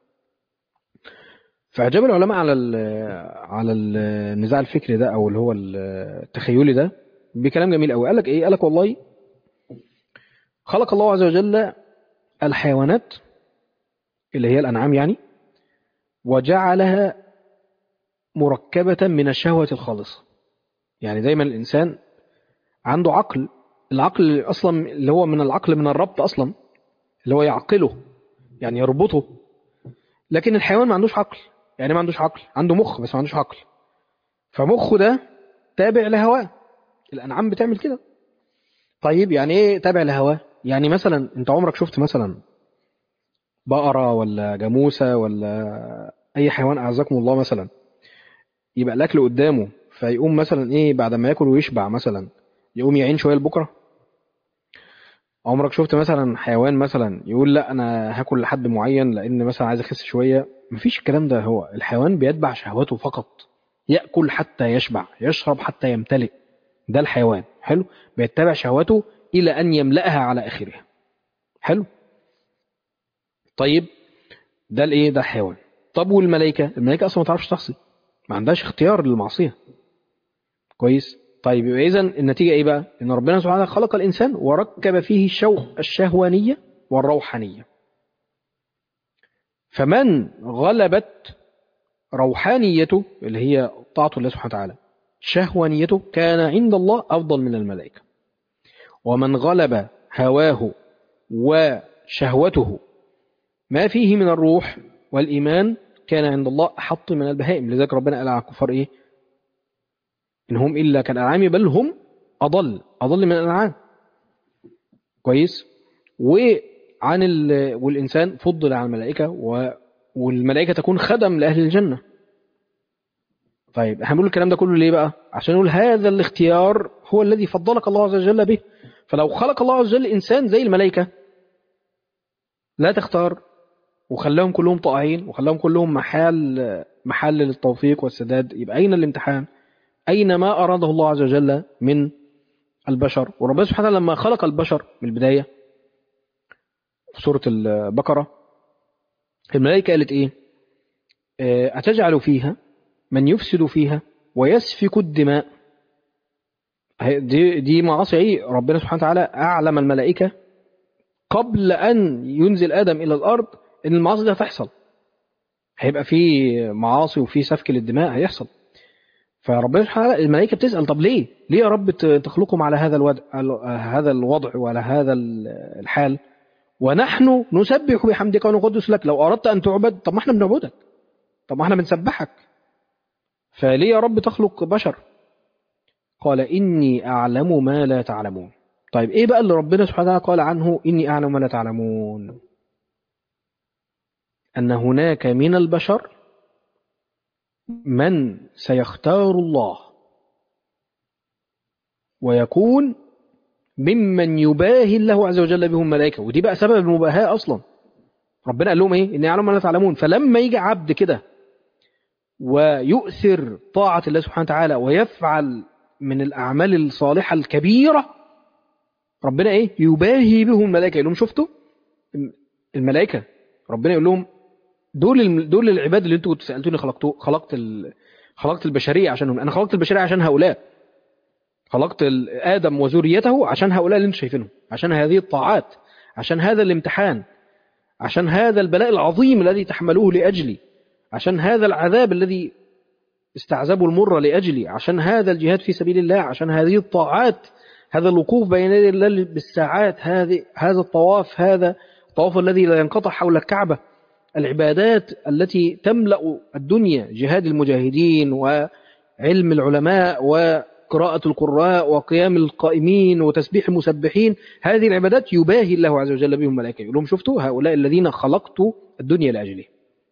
فأجاب العلماء على على النزاع الفكري ده أو اللي هو التخيلي ده بكلام جميل قوي قال لك إيه قال لك والله خلق الله عز وجل الحيوانات اللي هي الأنعام يعني وجعلها مركبة من الشهوة الخالصة يعني دايما الإنسان عنده عقل العقل أصلا اللي هو من العقل من الربط أصلا اللي هو يعقله يعني يربطه لكن الحيوان ما عندوش عقل يعني ما عندوش عقل عنده مخ بس ما عندوش عقل فمخه ده تابع لهواه الأنعام بتعمل كده طيب يعني ايه تابع لهواه يعني مثلا انت عمرك شفت مثلا بقرة ولا جاموسة ولا أي حيوان أعزكم الله مثلا يبقى الأكل قدامه فيقوم مثلا إيه بعد ما ياكل ويشبع مثلا يقوم يعين شوية لبكرة عمرك شفت مثلا حيوان مثلا يقول لا أنا هاكل لحد معين لأن مثلا عايز أخس شوية مفيش الكلام ده هو الحيوان بيتبع شهواته فقط يأكل حتى يشبع يشرب حتى يمتلئ ده الحيوان حلو بيتبع شهواته إلى أن يملأها على آخرها حلو طيب ده الايه ده الحيوان طب والملائكه الملائكه اصلا ما تعرفش تحصي ما عندهاش اختيار للمعصيه كويس طيب يبقى اذا النتيجه ايه بقى ان ربنا سبحانه وتعالى خلق الانسان وركب فيه الشو الشهوانيه والروحانيه فمن غلبت روحانيته اللي هي طاعه الله سبحانه وتعالى شهوانيته كان عند الله افضل من الملائكه ومن غلب هواه وشهوته ما فيه من الروح والإيمان كان عند الله أحط من البهائم لذلك ربنا قال على الكفار إيه إن هم إلا كالأنعام بل هم أضل أضل من الأنعام كويس وعن ال... والإنسان فضل على الملائكة و... والملائكة تكون خدم لأهل الجنة طيب احنا بنقول الكلام ده كله ليه بقى عشان نقول هذا الاختيار هو الذي فضلك الله عز وجل به فلو خلق الله عز وجل إنسان زي الملائكة لا تختار وخلاهم كلهم طائعين وخلاهم كلهم محل محل للتوفيق والسداد يبقى أين الامتحان أين ما أراده الله عز وجل من البشر وربنا سبحانه لما خلق البشر من البداية في سورة البقرة الملائكة قالت إيه أتجعل فيها من يفسد فيها ويسفك الدماء دي, دي معاصي ايه ربنا سبحانه وتعالى أعلم الملائكة قبل أن ينزل آدم إلى الأرض إن المعاصي دي هتحصل هيبقى في معاصي وفي سفك للدماء هيحصل فربنا سبحانه الملائكة بتسأل طب ليه؟ ليه يا رب تخلقهم على هذا الوضع هذا الوضع وعلى هذا الحال ونحن نسبح بحمدك ونقدس لك لو أردت أن تعبد طب ما احنا بنعبدك طب ما احنا بنسبحك فليه يا رب تخلق بشر قال إني أعلم ما لا تعلمون طيب إيه بقى اللي ربنا سبحانه وتعالى قال عنه إني أعلم ما لا تعلمون أن هناك من البشر من سيختار الله ويكون ممن يباهي الله عز وجل بهم ملائكة ودي بقى سبب المباهاة أصلا ربنا قال لهم إيه إني أعلم ما لا تعلمون فلما يجي عبد كده ويؤثر طاعة الله سبحانه وتعالى ويفعل من الأعمال الصالحة الكبيرة ربنا إيه يباهي بهم الملائكة يقول لهم شفتوا الملائكة ربنا يقول لهم دول دول العباد اللي انتوا كنتوا سالتوني خلقتوا خلقت ال... خلقت البشريه عشانهم انا خلقت البشريه عشان هؤلاء خلقت ادم وذريته عشان هؤلاء اللي انتوا شايفينهم عشان هذه الطاعات عشان هذا الامتحان عشان هذا البلاء العظيم الذي تحملوه لاجلي عشان هذا العذاب الذي استعذبوا المر لاجلي عشان هذا الجهاد في سبيل الله عشان هذه الطاعات هذا الوقوف بين يدي الله بالساعات هذه هذا الطواف هذا الطواف الذي لا ينقطع حول الكعبه العبادات التي تملأ الدنيا جهاد المجاهدين علم العلماء وقراءة القراء وقيام القائمين وتسبيح المسبحين هذه العبادات يباهي الله عز وجل بهم الملائكة يقول لهم شفتوا هؤلاء الذين خلقت الدنيا لأجلهم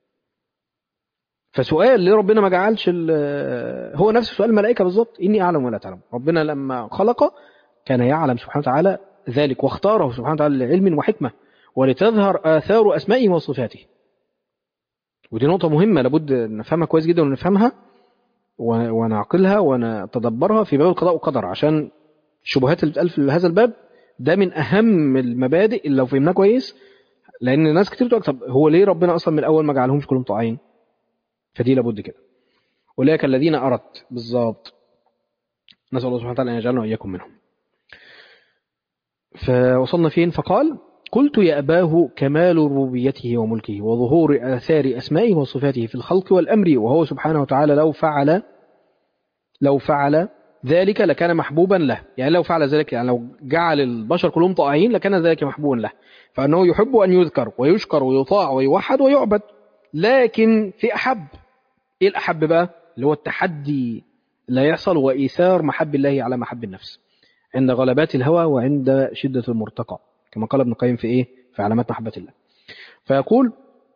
فسؤال ليه ربنا ما جعلش هو نفس سؤال الملائكة بالظبط إني أعلم ولا تعلم ربنا لما خلق كان يعلم سبحانه وتعالى ذلك واختاره سبحانه وتعالى لعلم وحكمة ولتظهر آثار أسمائه وصفاته ودي نقطة مهمة لابد نفهمها كويس جدا ونفهمها ونعقلها ونتدبرها في باب القضاء والقدر عشان الشبهات اللي بتقال في هذا الباب ده من أهم المبادئ اللي لو فهمناه كويس لأن ناس كتير تقول طب هو ليه ربنا أصلا من الأول ما جعلهمش كلهم طاعين فدي لابد كده أولئك الذين أردت بالظبط نسأل الله سبحانه وتعالى أن يجعلنا وإياكم منهم فوصلنا فين فقال قلت يا أباه كمال ربوبيته وملكه وظهور آثار أسمائه وصفاته في الخلق والأمر وهو سبحانه وتعالى لو فعل لو فعل ذلك لكان محبوبا له يعني لو فعل ذلك يعني لو جعل البشر كلهم طائعين لكان ذلك محبوبا له فأنه يحب أن يذكر ويشكر ويطاع ويوحد ويعبد لكن في أحب إيه الأحب بقى اللي هو التحدي لا يحصل وإيثار محب الله على محب النفس عند غلبات الهوى وعند شدة المرتقى كما قال ابن القيم في إيه في علامات محبة الله فيقول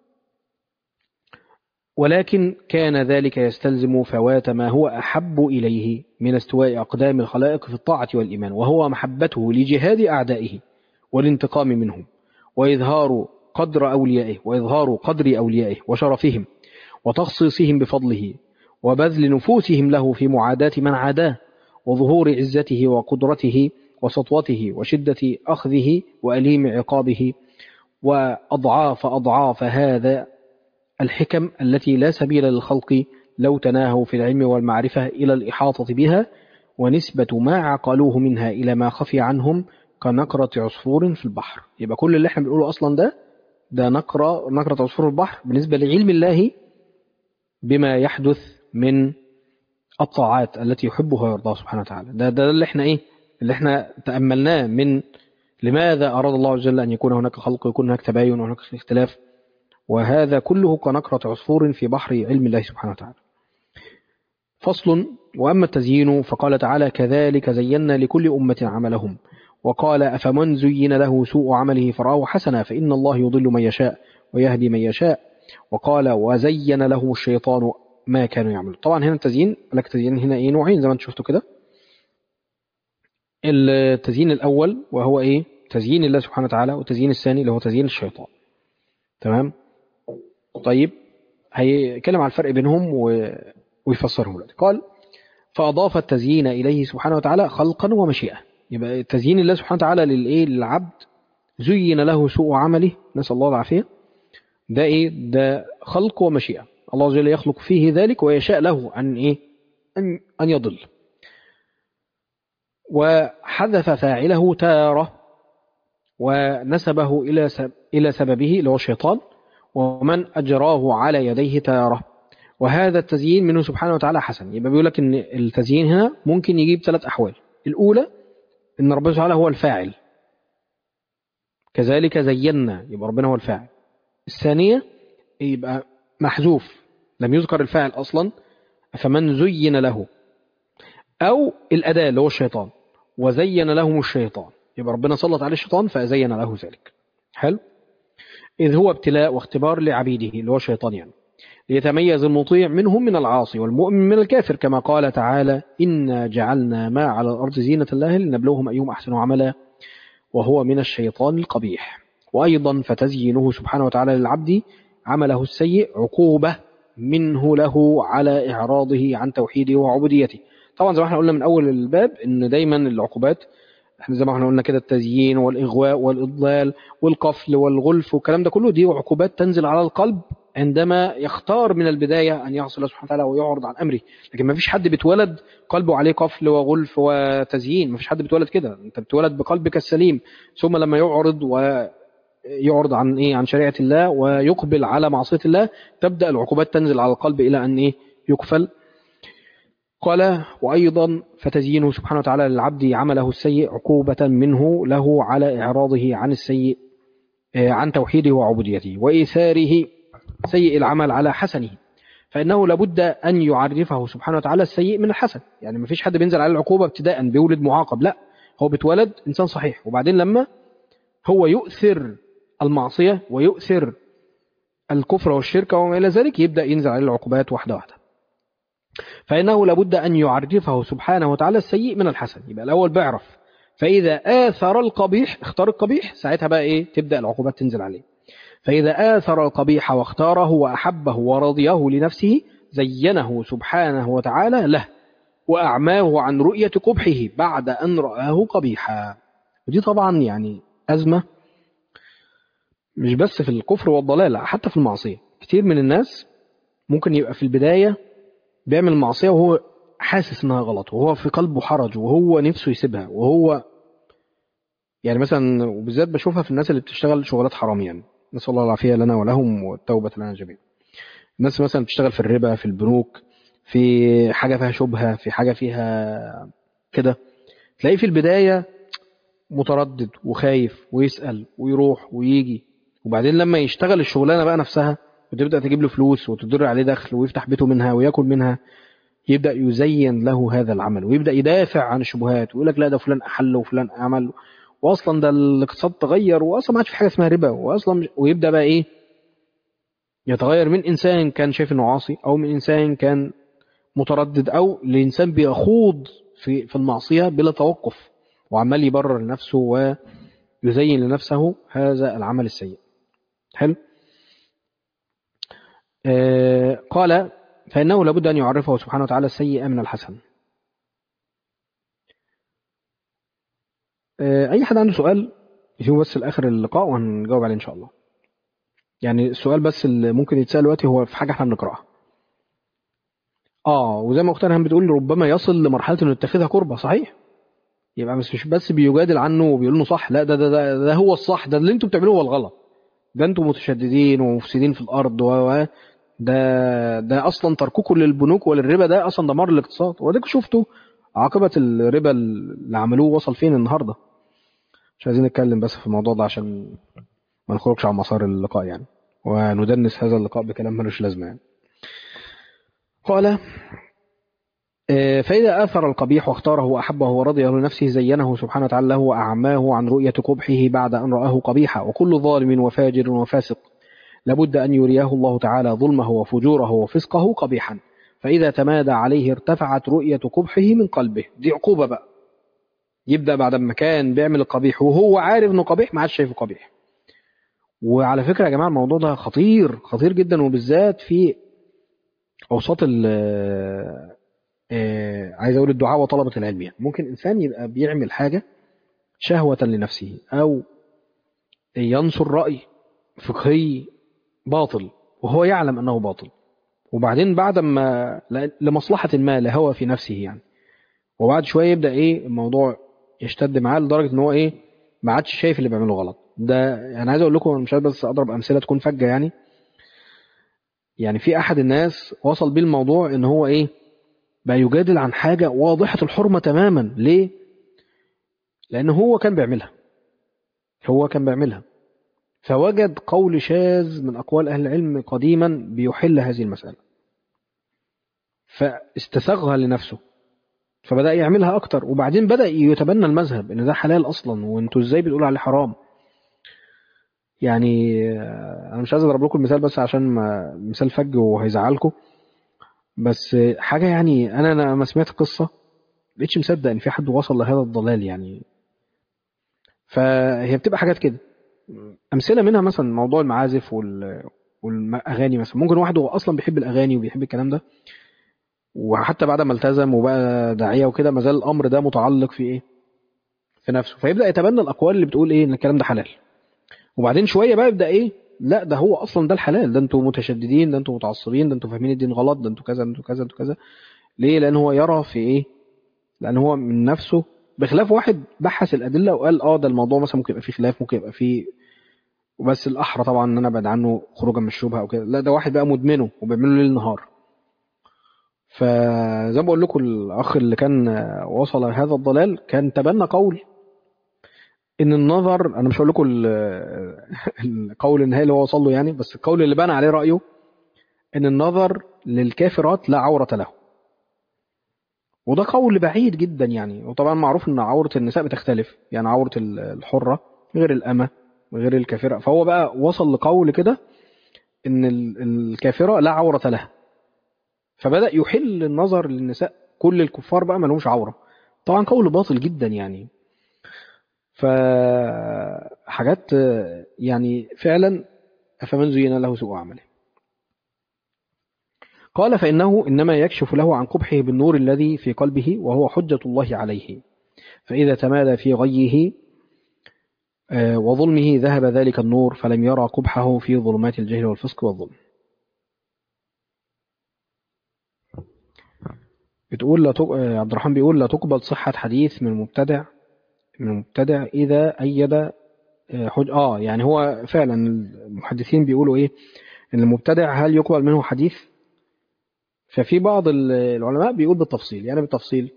ولكن كان ذلك يستلزم فوات ما هو أحب إليه من استواء أقدام الخلائق في الطاعة والإيمان وهو محبته لجهاد أعدائه والانتقام منهم وإظهار قدر أوليائه وإظهار قدر أوليائه وشرفهم وتخصيصهم بفضله وبذل نفوسهم له في معاداة من عاداه وظهور عزته وقدرته وسطوته وشدة أخذه وأليم عقابه وأضعاف أضعاف هذا الحكم التي لا سبيل للخلق لو تناهوا في العلم والمعرفة إلى الإحاطة بها ونسبة ما عقلوه منها إلى ما خفي عنهم كنقرة عصفور في البحر يبقى كل اللي احنا بنقوله أصلا ده ده نقرة نقرة عصفور البحر بالنسبة لعلم الله بما يحدث من الطاعات التي يحبها ويرضاها سبحانه وتعالى ده ده اللي احنا ايه اللي احنا تأملناه من لماذا أراد الله عز وجل أن يكون هناك خلق ويكون هناك تباين وهناك اختلاف وهذا كله كنقرة عصفور في بحر علم الله سبحانه وتعالى فصل وأما التزيين فقال تعالى كذلك زينا لكل أمة عملهم وقال أفمن زين له سوء عمله فرآه حسنا فإن الله يضل من يشاء ويهدي من يشاء وقال وزين لهم الشيطان ما كانوا يعملون طبعا هنا التزيين لك تزيين هنا ايه نوعين زي ما انت شفتوا كده التزيين الأول وهو ايه تزيين الله سبحانه وتعالى والتزيين الثاني اللي هو تزيين الشيطان تمام طيب هيتكلم على الفرق بينهم و... ويفسرهم دلوقتي قال فأضاف التزيين إليه سبحانه وتعالى خلقا ومشيئة يبقى تزيين الله سبحانه وتعالى للإيه للعبد زين له سوء عمله نسأل الله العافية ده إيه ده خلق ومشيئة الله عز وجل يخلق فيه ذلك ويشاء له أن إيه أن, أن يضل وحذف فاعله تارة ونسبه إلى إلى سببه اللي هو الشيطان ومن أجراه على يديه تارة وهذا التزيين منه سبحانه وتعالى حسن يبقى بيقول لك إن التزيين هنا ممكن يجيب ثلاث أحوال الأولى إن ربنا سبحانه هو الفاعل كذلك زينا يبقى ربنا هو الفاعل الثانية يبقى محذوف لم يذكر الفاعل أصلا فمن زين له أو الأداة اللي هو الشيطان وزين لهم الشيطان يبقى ربنا سلط عليه الشيطان فزين له ذلك حلو إذ هو ابتلاء واختبار لعبيده اللي هو الشيطان يعني ليتميز المطيع منهم من العاصي والمؤمن من الكافر كما قال تعالى إنا جعلنا ما على الأرض زينة الله لنبلوهم أيهم أحسن عملا وهو من الشيطان القبيح وأيضا فتزيينه سبحانه وتعالى للعبد عمله السيء عقوبة منه له على إعراضه عن توحيده وعبوديته طبعا زي ما احنا قلنا من أول الباب إن دايما العقوبات احنا زي ما احنا قلنا كده التزيين والإغواء والإضلال والقفل والغلف والكلام ده كله دي عقوبات تنزل على القلب عندما يختار من البداية أن يعصي الله سبحانه وتعالى ويعرض عن أمره لكن ما فيش حد بيتولد قلبه عليه قفل وغلف وتزيين ما فيش حد بيتولد كده أنت بتولد بقلبك السليم ثم لما يعرض ويعرض عن إيه عن شريعة الله ويقبل على معصية الله تبدأ العقوبات تنزل على القلب إلى أن إيه يقفل قال وأيضا فتزيينه سبحانه وتعالى للعبد عمله السيء عقوبة منه له على إعراضه عن السيء عن توحيده وعبوديته وإيثاره سيء العمل على حسنه فإنه لابد أن يعرفه سبحانه وتعالى السيء من الحسن يعني مفيش حد بينزل عليه العقوبة ابتداء بيولد معاقب لا هو بيتولد إنسان صحيح وبعدين لما هو يؤثر المعصية ويؤثر الكفر والشرك وما إلى ذلك يبدأ ينزل عليه العقوبات واحدة واحدة فإنه لابد أن يعرفه سبحانه وتعالى السيء من الحسن يبقى الأول بيعرف فإذا آثر القبيح اختار القبيح ساعتها بقى إيه تبدأ العقوبات تنزل عليه فإذا آثر القبيح واختاره وأحبه ورضيه لنفسه زينه سبحانه وتعالى له وأعماه عن رؤية قبحه بعد أن رآه قبيحا ودي طبعا يعني أزمة مش بس في الكفر والضلال حتى في المعصية كتير من الناس ممكن يبقى في البداية بيعمل معصية وهو حاسس انها غلط وهو في قلبه حرج وهو نفسه يسيبها وهو يعني مثلا وبالذات بشوفها في الناس اللي بتشتغل شغلات حرام يعني نسأل الله العافية لنا ولهم والتوبة لنا جميعا الناس مثلا بتشتغل في الربا في البنوك في حاجة فيها شبهة في حاجة فيها كده تلاقيه في البداية متردد وخايف ويسأل ويروح ويجي وبعدين لما يشتغل الشغلانة بقى نفسها وتبدأ تجيب له فلوس وتدر عليه دخل ويفتح بيته منها وياكل منها يبدأ يزين له هذا العمل ويبدأ يدافع عن الشبهات ويقول لك لا ده فلان أحل وفلان عمل واصلا ده الاقتصاد تغير واصلا ما عادش في حاجه اسمها ربا واصلا مش ويبدا بقى ايه يتغير من انسان كان شايف انه عاصي او من انسان كان متردد او لانسان بيخوض في في المعصيه بلا توقف وعمال يبرر لنفسه ويزين لنفسه هذا العمل السيء حلو آه قال فإنه لابد أن يعرفه سبحانه وتعالى السيء من الحسن أي حد عنده سؤال يشوف بس لآخر اللقاء وهنجاوب عليه إن شاء الله يعني السؤال بس اللي ممكن يتسأل دلوقتي هو في حاجة احنا بنقرأها اه وزي ما اختنا بتقول ربما يصل لمرحلة انه يتخذها قربة صحيح يبقى بس مش بس بيجادل عنه وبيقول انه صح لا ده ده, ده ده هو الصح ده اللي انتوا بتعملوه هو الغلط ده انتوا متشددين ومفسدين في الارض و ده ده اصلا ترككم للبنوك وللربا ده اصلا دمار الاقتصاد واديكم شفتوا عاقبة الربا اللي عملوه وصل فين النهارده مش عايزين نتكلم بس في الموضوع ده عشان ما نخرجش عن مسار اللقاء يعني وندنس هذا اللقاء بكلام ملوش لازمه يعني قال فإذا آثر القبيح واختاره وأحبه ورضيه لنفسه زينه سبحانه وتعالى له وأعماه عن رؤية قبحه بعد أن رآه قبيحا وكل ظالم وفاجر وفاسق لابد أن يرياه الله تعالى ظلمه وفجوره وفسقه قبيحا فإذا تمادى عليه ارتفعت رؤية قبحه من قلبه دي عقوبة بقى يبدأ بعد ما كان بيعمل القبيح وهو عارف انه قبيح ما عادش شايفه قبيح وعلى فكرة يا جماعة الموضوع ده خطير خطير جدا وبالذات في أوساط ال عايز أقول الدعاء وطلبة العلم يعني ممكن إنسان يبقى بيعمل حاجة شهوة لنفسه أو ينصر رأي فقهي باطل وهو يعلم أنه باطل وبعدين بعد ما لمصلحة ما لهوى في نفسه يعني وبعد شوية يبدأ إيه الموضوع يشتد معاه لدرجة إن هو إيه ما عادش شايف اللي بيعمله غلط ده أنا يعني عايز أقول لكم مش عايز بس أضرب أمثلة تكون فجة يعني يعني في أحد الناس وصل بيه الموضوع إن هو إيه بقى يجادل عن حاجة واضحة الحرمة تماما ليه؟ لأن هو كان بيعملها هو كان بيعملها فوجد قول شاذ من أقوال أهل العلم قديما بيحل هذه المسألة فاستساغها لنفسه فبدأ يعملها أكتر وبعدين بدأ يتبنى المذهب إن ده حلال أصلا وأنتوا إزاي بتقولوا عليه حرام يعني أنا مش عايز أضرب لكم المثال بس عشان ما مثال فج وهيزعلكم بس حاجة يعني أنا لما سمعت قصة بقيتش مصدق إن في حد وصل لهذا الضلال يعني فهي بتبقى حاجات كده أمثلة منها مثلا موضوع المعازف وال... والأغاني مثلا ممكن واحد هو أصلا بيحب الأغاني وبيحب الكلام ده وحتى بعد ما التزم وبقى داعية وكده ما زال الأمر ده متعلق في إيه؟ في نفسه فيبدأ يتبنى الأقوال اللي بتقول إيه إن الكلام ده حلال وبعدين شوية بقى يبدأ إيه؟ لا ده هو أصلا ده الحلال ده أنتوا متشددين ده أنتوا متعصبين ده أنتوا فاهمين الدين غلط ده أنتوا كذا ده أنتوا كذا أنتوا كذا ليه؟ لأن هو يرى في إيه؟ لأن هو من نفسه بخلاف واحد بحث الأدلة وقال اه ده الموضوع مثلا ممكن يبقى فيه خلاف ممكن يبقى فيه وبس الأحرى طبعا إن أنا أبعد عنه خروجا من الشبهة أو كده لا ده واحد بقى مدمنه وبيعمله ليل نهار فزي ما بقول لكم الأخ اللي كان وصل هذا الضلال كان تبنى قول إن النظر أنا مش هقول لكم القول النهائي اللي هو وصل له يعني بس القول اللي بنى عليه رأيه إن النظر للكافرات لا عورة له وده قول بعيد جدا يعني وطبعا معروف ان عورة النساء بتختلف يعني عورة الحرة غير الأمة غير الكافرة فهو بقى وصل لقول كده ان الكافرة لا عورة لها فبدأ يحل النظر للنساء كل الكفار بقى ما لهمش عورة طبعا قول باطل جدا يعني فحاجات يعني فعلا أفمن زين له سوء عمله قال فإنه إنما يكشف له عن قبحه بالنور الذي في قلبه وهو حجة الله عليه فإذا تمادى في غيه وظلمه ذهب ذلك النور فلم يرى قبحه في ظلمات الجهل والفسق والظلم بتقول لا تق... عبد الرحمن بيقول لا تقبل صحة حديث من المبتدع من المبتدع إذا أيد حج... آه يعني هو فعلا المحدثين بيقولوا إيه إن المبتدع هل يقبل منه حديث ففي بعض العلماء بيقول بالتفصيل يعني بالتفصيل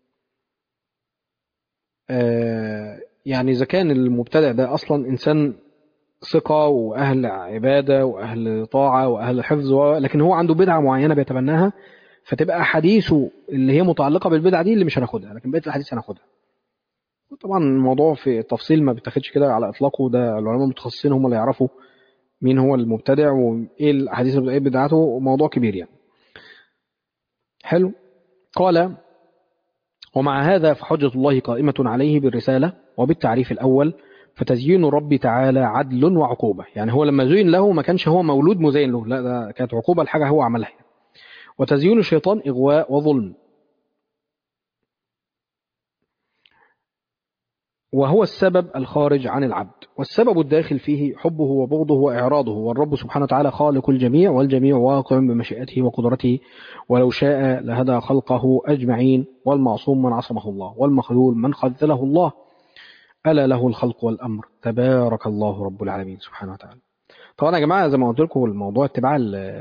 آه يعني إذا كان المبتدع ده أصلا إنسان ثقة وأهل عبادة وأهل طاعة وأهل حفظ لكن هو عنده بدعة معينة بيتبناها فتبقى حديثه اللي هي متعلقة بالبدعة دي اللي مش هناخدها لكن بقية الحديث هناخدها طبعا الموضوع في التفصيل ما بيتاخدش كده على إطلاقه ده العلماء المتخصصين هم اللي يعرفوا مين هو المبتدع وإيه الأحاديث اللي بدعته موضوع كبير يعني حلو قال ومع هذا فحجة الله قائمة عليه بالرسالة وبالتعريف الأول فتزيين الرب تعالى عدل وعقوبة يعني هو لما زين له ما كانش هو مولود مزين له لا ده كانت عقوبة لحاجة هو عملها وتزيين الشيطان إغواء وظلم وهو السبب الخارج عن العبد والسبب الداخل فيه حبه وبغضه وإعراضه والرب سبحانه وتعالى خالق الجميع والجميع واقع بمشيئته وقدرته ولو شاء لهدى خلقه أجمعين والمعصوم من عصمه الله والمخذول من خذله الله ألا له الخلق والأمر تبارك الله رب العالمين سبحانه وتعالى طبعا يا جماعة زي ما قلت لكم الموضوع اتباع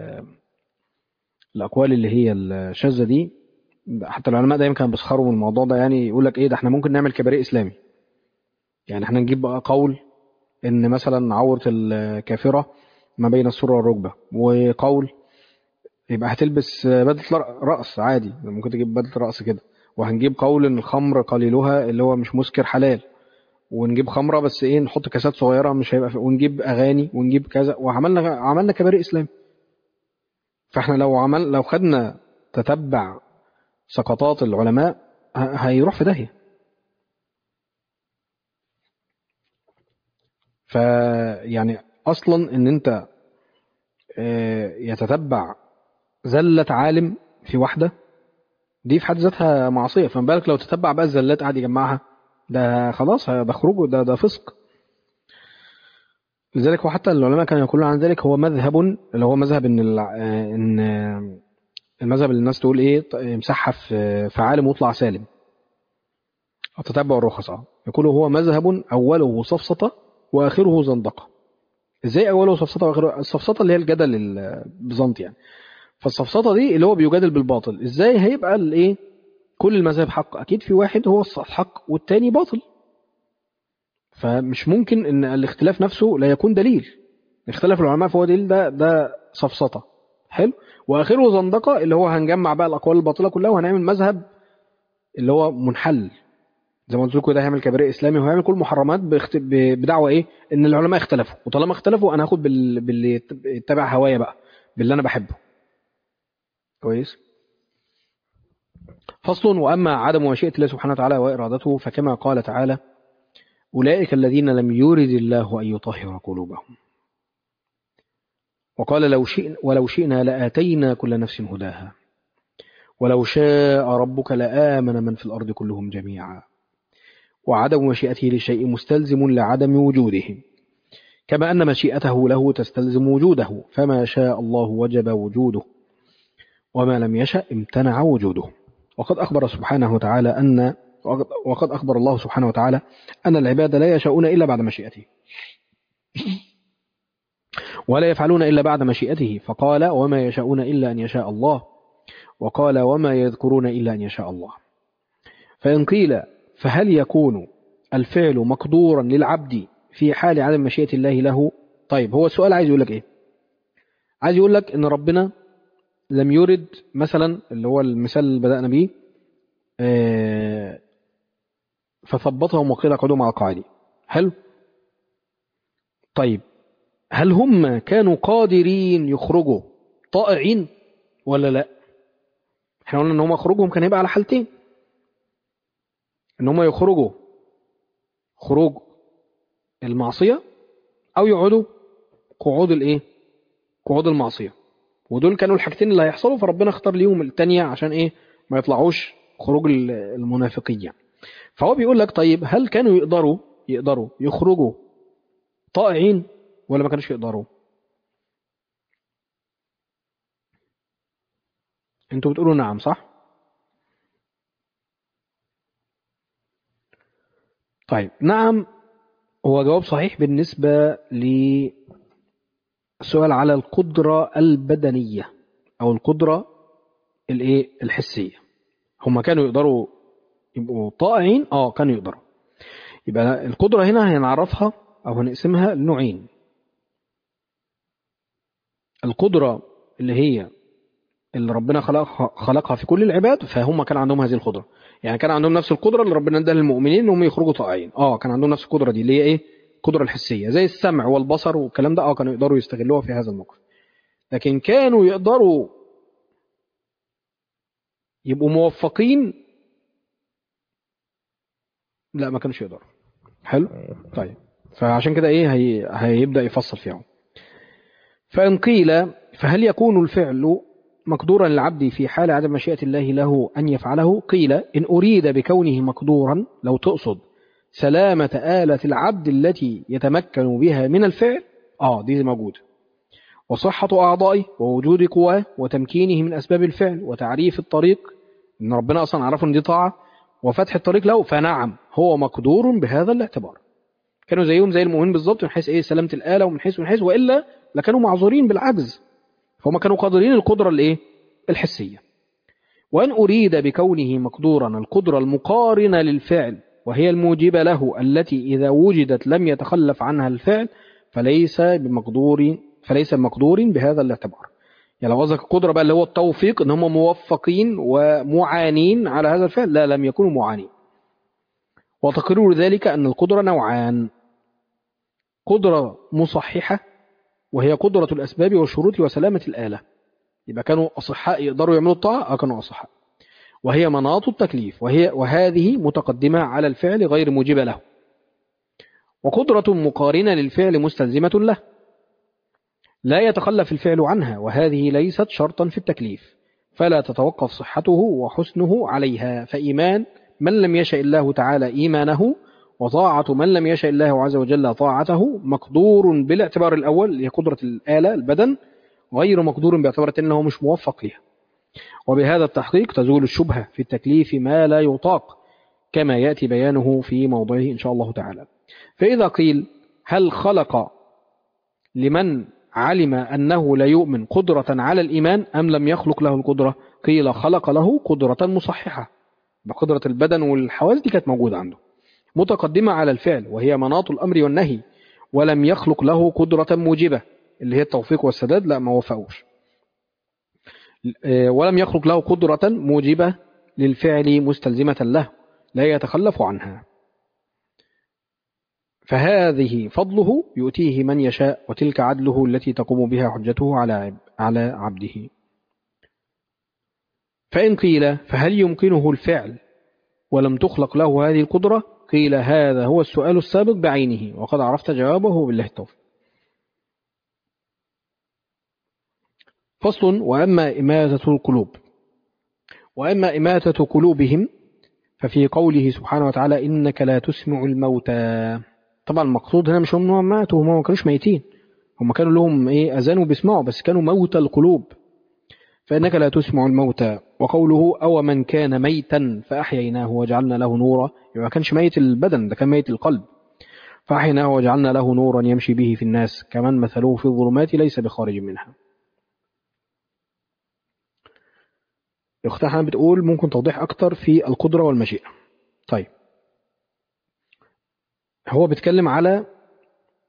الأقوال اللي هي الشاذة دي حتى العلماء دايما كانوا بيسخروا من الموضوع ده يعني يقول لك ايه ده احنا ممكن نعمل كباريه اسلامي يعني احنا نجيب بقى قول ان مثلا عورة الكافرة ما بين السرة والركبة وقول يبقى هتلبس بدلة رأس عادي ممكن تجيب بدلة رأس كده وهنجيب قول ان الخمر قليلها اللي هو مش مسكر حلال ونجيب خمرة بس ايه نحط كاسات صغيرة مش هيبقى ونجيب اغاني ونجيب كذا وعملنا عملنا كباري اسلام فاحنا لو عمل لو خدنا تتبع سقطات العلماء هيروح في داهية فيعني اصلا ان انت يتتبع زلة عالم في واحدة دي في حد ذاتها معصية فما بالك لو تتبع بقى الزلات قاعد يجمعها ده خلاص ده خروج ده ده فسق لذلك وحتى العلماء كانوا يقولون عن ذلك هو مذهب اللي هو مذهب ان ان المذهب اللي الناس تقول ايه مسحها في في عالم واطلع سالم التتبع الرخص اه يقولوا هو مذهب اوله سفسطه واخره زندقه ازاي اوله سفسطه واخره السفسطه اللي هي الجدل البيزنطي يعني فالسفسطه دي اللي هو بيجادل بالباطل ازاي هيبقى الايه كل المذاهب حق اكيد في واحد هو الحق والتاني باطل فمش ممكن ان الاختلاف نفسه لا يكون دليل اختلاف العلماء فهو دليل ده ده سفسطه حلو واخره زندقه اللي هو هنجمع بقى الاقوال الباطله كلها وهنعمل مذهب اللي هو منحل زي ما قلت لكم ده هيعمل كباريه اسلامي وهيعمل كل محرمات باخت... بدعوه ايه ان العلماء اختلفوا وطالما اختلفوا انا هاخد بال... باللي يتبع هوايا بقى باللي انا بحبه كويس فصل واما عدم مشيئه الله سبحانه وتعالى وارادته فكما قال تعالى أولئك الذين لم يرد الله أن يطهر قلوبهم وقال لو شئنا ولو شئنا لآتينا كل نفس هداها ولو شاء ربك لآمن من في الأرض كلهم جميعا وعدم مشيئته لشيء مستلزم لعدم وجوده كما أن مشيئته له تستلزم وجوده فما شاء الله وجب وجوده وما لم يشأ امتنع وجوده وقد أخبر سبحانه وتعالى أن وقد أخبر الله سبحانه وتعالى أن العباد لا يشاءون إلا بعد مشيئته ولا يفعلون إلا بعد مشيئته فقال وما يشاءون إلا أن يشاء الله وقال وما يذكرون إلا أن يشاء الله فإن قيل فهل يكون الفعل مقدورا للعبد في حال عدم مشيئة الله له طيب هو السؤال عايز يقول لك إيه عايز يقول لك إن ربنا لم يرد مثلا اللي هو المثال اللي بدأنا بيه آه، فثبتهم وقيل اقعدوا مع القاعدين حلو طيب هل هم كانوا قادرين يخرجوا طائعين ولا لا احنا قلنا ان هم خروجهم كان هيبقى على حالتين ان هم يخرجوا خروج المعصية او يقعدوا قعود الايه قعود المعصية ودول كانوا الحاجتين اللي هيحصلوا فربنا اختار ليهم التانية عشان ايه ما يطلعوش خروج ال- المنافقين يعني فهو بيقول لك طيب هل كانوا يقدروا يقدروا يخرجوا طائعين ولا ما كانوش يقدروا انتوا بتقولوا نعم صح طيب نعم هو جواب صحيح بالنسبة للسؤال على القدرة البدنية أو القدرة الايه الحسية هم كانوا يقدروا يبقوا طائعين اه كانوا يقدروا يبقى القدرة هنا هنعرفها أو هنقسمها لنوعين القدرة اللي هي اللي ربنا خلقها, خلقها في كل العباد فهم كان عندهم هذه القدرة يعني كان عندهم نفس القدرة اللي ربنا اداها للمؤمنين انهم يخرجوا طائعين اه كان عندهم نفس القدرة دي اللي هي ايه القدرة الحسية زي السمع والبصر والكلام ده اه كانوا يقدروا يستغلوها في هذا الموقف لكن كانوا يقدروا يبقوا موفقين لا ما كانوش يقدروا حلو طيب فعشان كده ايه هي... هيبدأ يفصل فيها فإن قيل فهل يكون الفعل مقدورا للعبد في حال عدم مشيئة الله له أن يفعله قيل إن أريد بكونه مقدورا لو تقصد سلامة آلة العبد التي يتمكن بها من الفعل آه دي موجودة وصحة أعضائه ووجود قواه وتمكينه من أسباب الفعل وتعريف الطريق إن ربنا أصلا عرفه إن دي طاعة وفتح الطريق له فنعم هو مقدور بهذا الاعتبار كانوا زيهم زي المؤمنين بالظبط من حيث ايه سلامة الآلة ومن حيث ومن حيث وإلا لكانوا معذورين بالعجز فهم كانوا قادرين القدرة الايه الحسية وأن أريد بكونه مقدورا القدرة المقارنة للفعل وهي الموجبة له التي إذا وجدت لم يتخلف عنها الفعل فليس بمقدور فليس بمقدور بهذا الاعتبار يعني لو قصدك القدرة بقى اللي هو التوفيق ان هم موفقين ومعانين على هذا الفعل لا لم يكونوا معانين وتقرير ذلك أن القدرة نوعان قدرة مصححة وهي قدرة الأسباب والشروط وسلامة الآلة يبقى كانوا أصحاء يقدروا يعملوا الطاعة آه كانوا أصحاء وهي مناط التكليف وهي وهذه متقدمة على الفعل غير موجبة له وقدرة مقارنة للفعل مستلزمة له لا يتخلف الفعل عنها وهذه ليست شرطا في التكليف فلا تتوقف صحته وحسنه عليها فإيمان من لم يشاء الله تعالى إيمانه وطاعة من لم يشاء الله عز وجل طاعته مقدور بالاعتبار الأول اللي هي قدرة الآلة البدن غير مقدور باعتبار أنه مش موفق لها وبهذا التحقيق تزول الشبهة في التكليف ما لا يطاق كما يأتي بيانه في موضعه إن شاء الله تعالى فإذا قيل هل خلق لمن علم أنه لا يؤمن قدرة على الإيمان أم لم يخلق له القدرة قيل خلق له قدرة مصححة بقدرة البدن والحواس دي كانت موجودة عنده متقدمة على الفعل وهي مناط الأمر والنهي ولم يخلق له قدرة موجبة اللي هي التوفيق والسداد لا ما وفقوش ولم يخلق له قدرة موجبة للفعل مستلزمة له لا يتخلف عنها فهذه فضله يؤتيه من يشاء وتلك عدله التي تقوم بها حجته على على عبده فإن قيل فهل يمكنه الفعل ولم تخلق له هذه القدرة قيل هذا هو السؤال السابق بعينه وقد عرفت جوابه بالله التوفيق فصل وأما إماتة القلوب وأما إماتة قلوبهم ففي قوله سبحانه وتعالى إنك لا تسمع الموتى طبعا المقصود هنا مش هم ماتوا هم ما كانوش ميتين هم كانوا لهم إيه أذان وبيسمعوا بس كانوا موتى القلوب فإنك لا تسمع الموتى وقوله أو من كان ميتا فأحييناه وجعلنا له نورا يعني ما كانش ميت البدن ده كان ميت القلب فأحييناه وجعلنا له نورا يمشي به في الناس كمن مثلوه في الظلمات ليس بخارج منها اختها بتقول ممكن توضيح أكتر في القدرة والمشيئة طيب هو بيتكلم على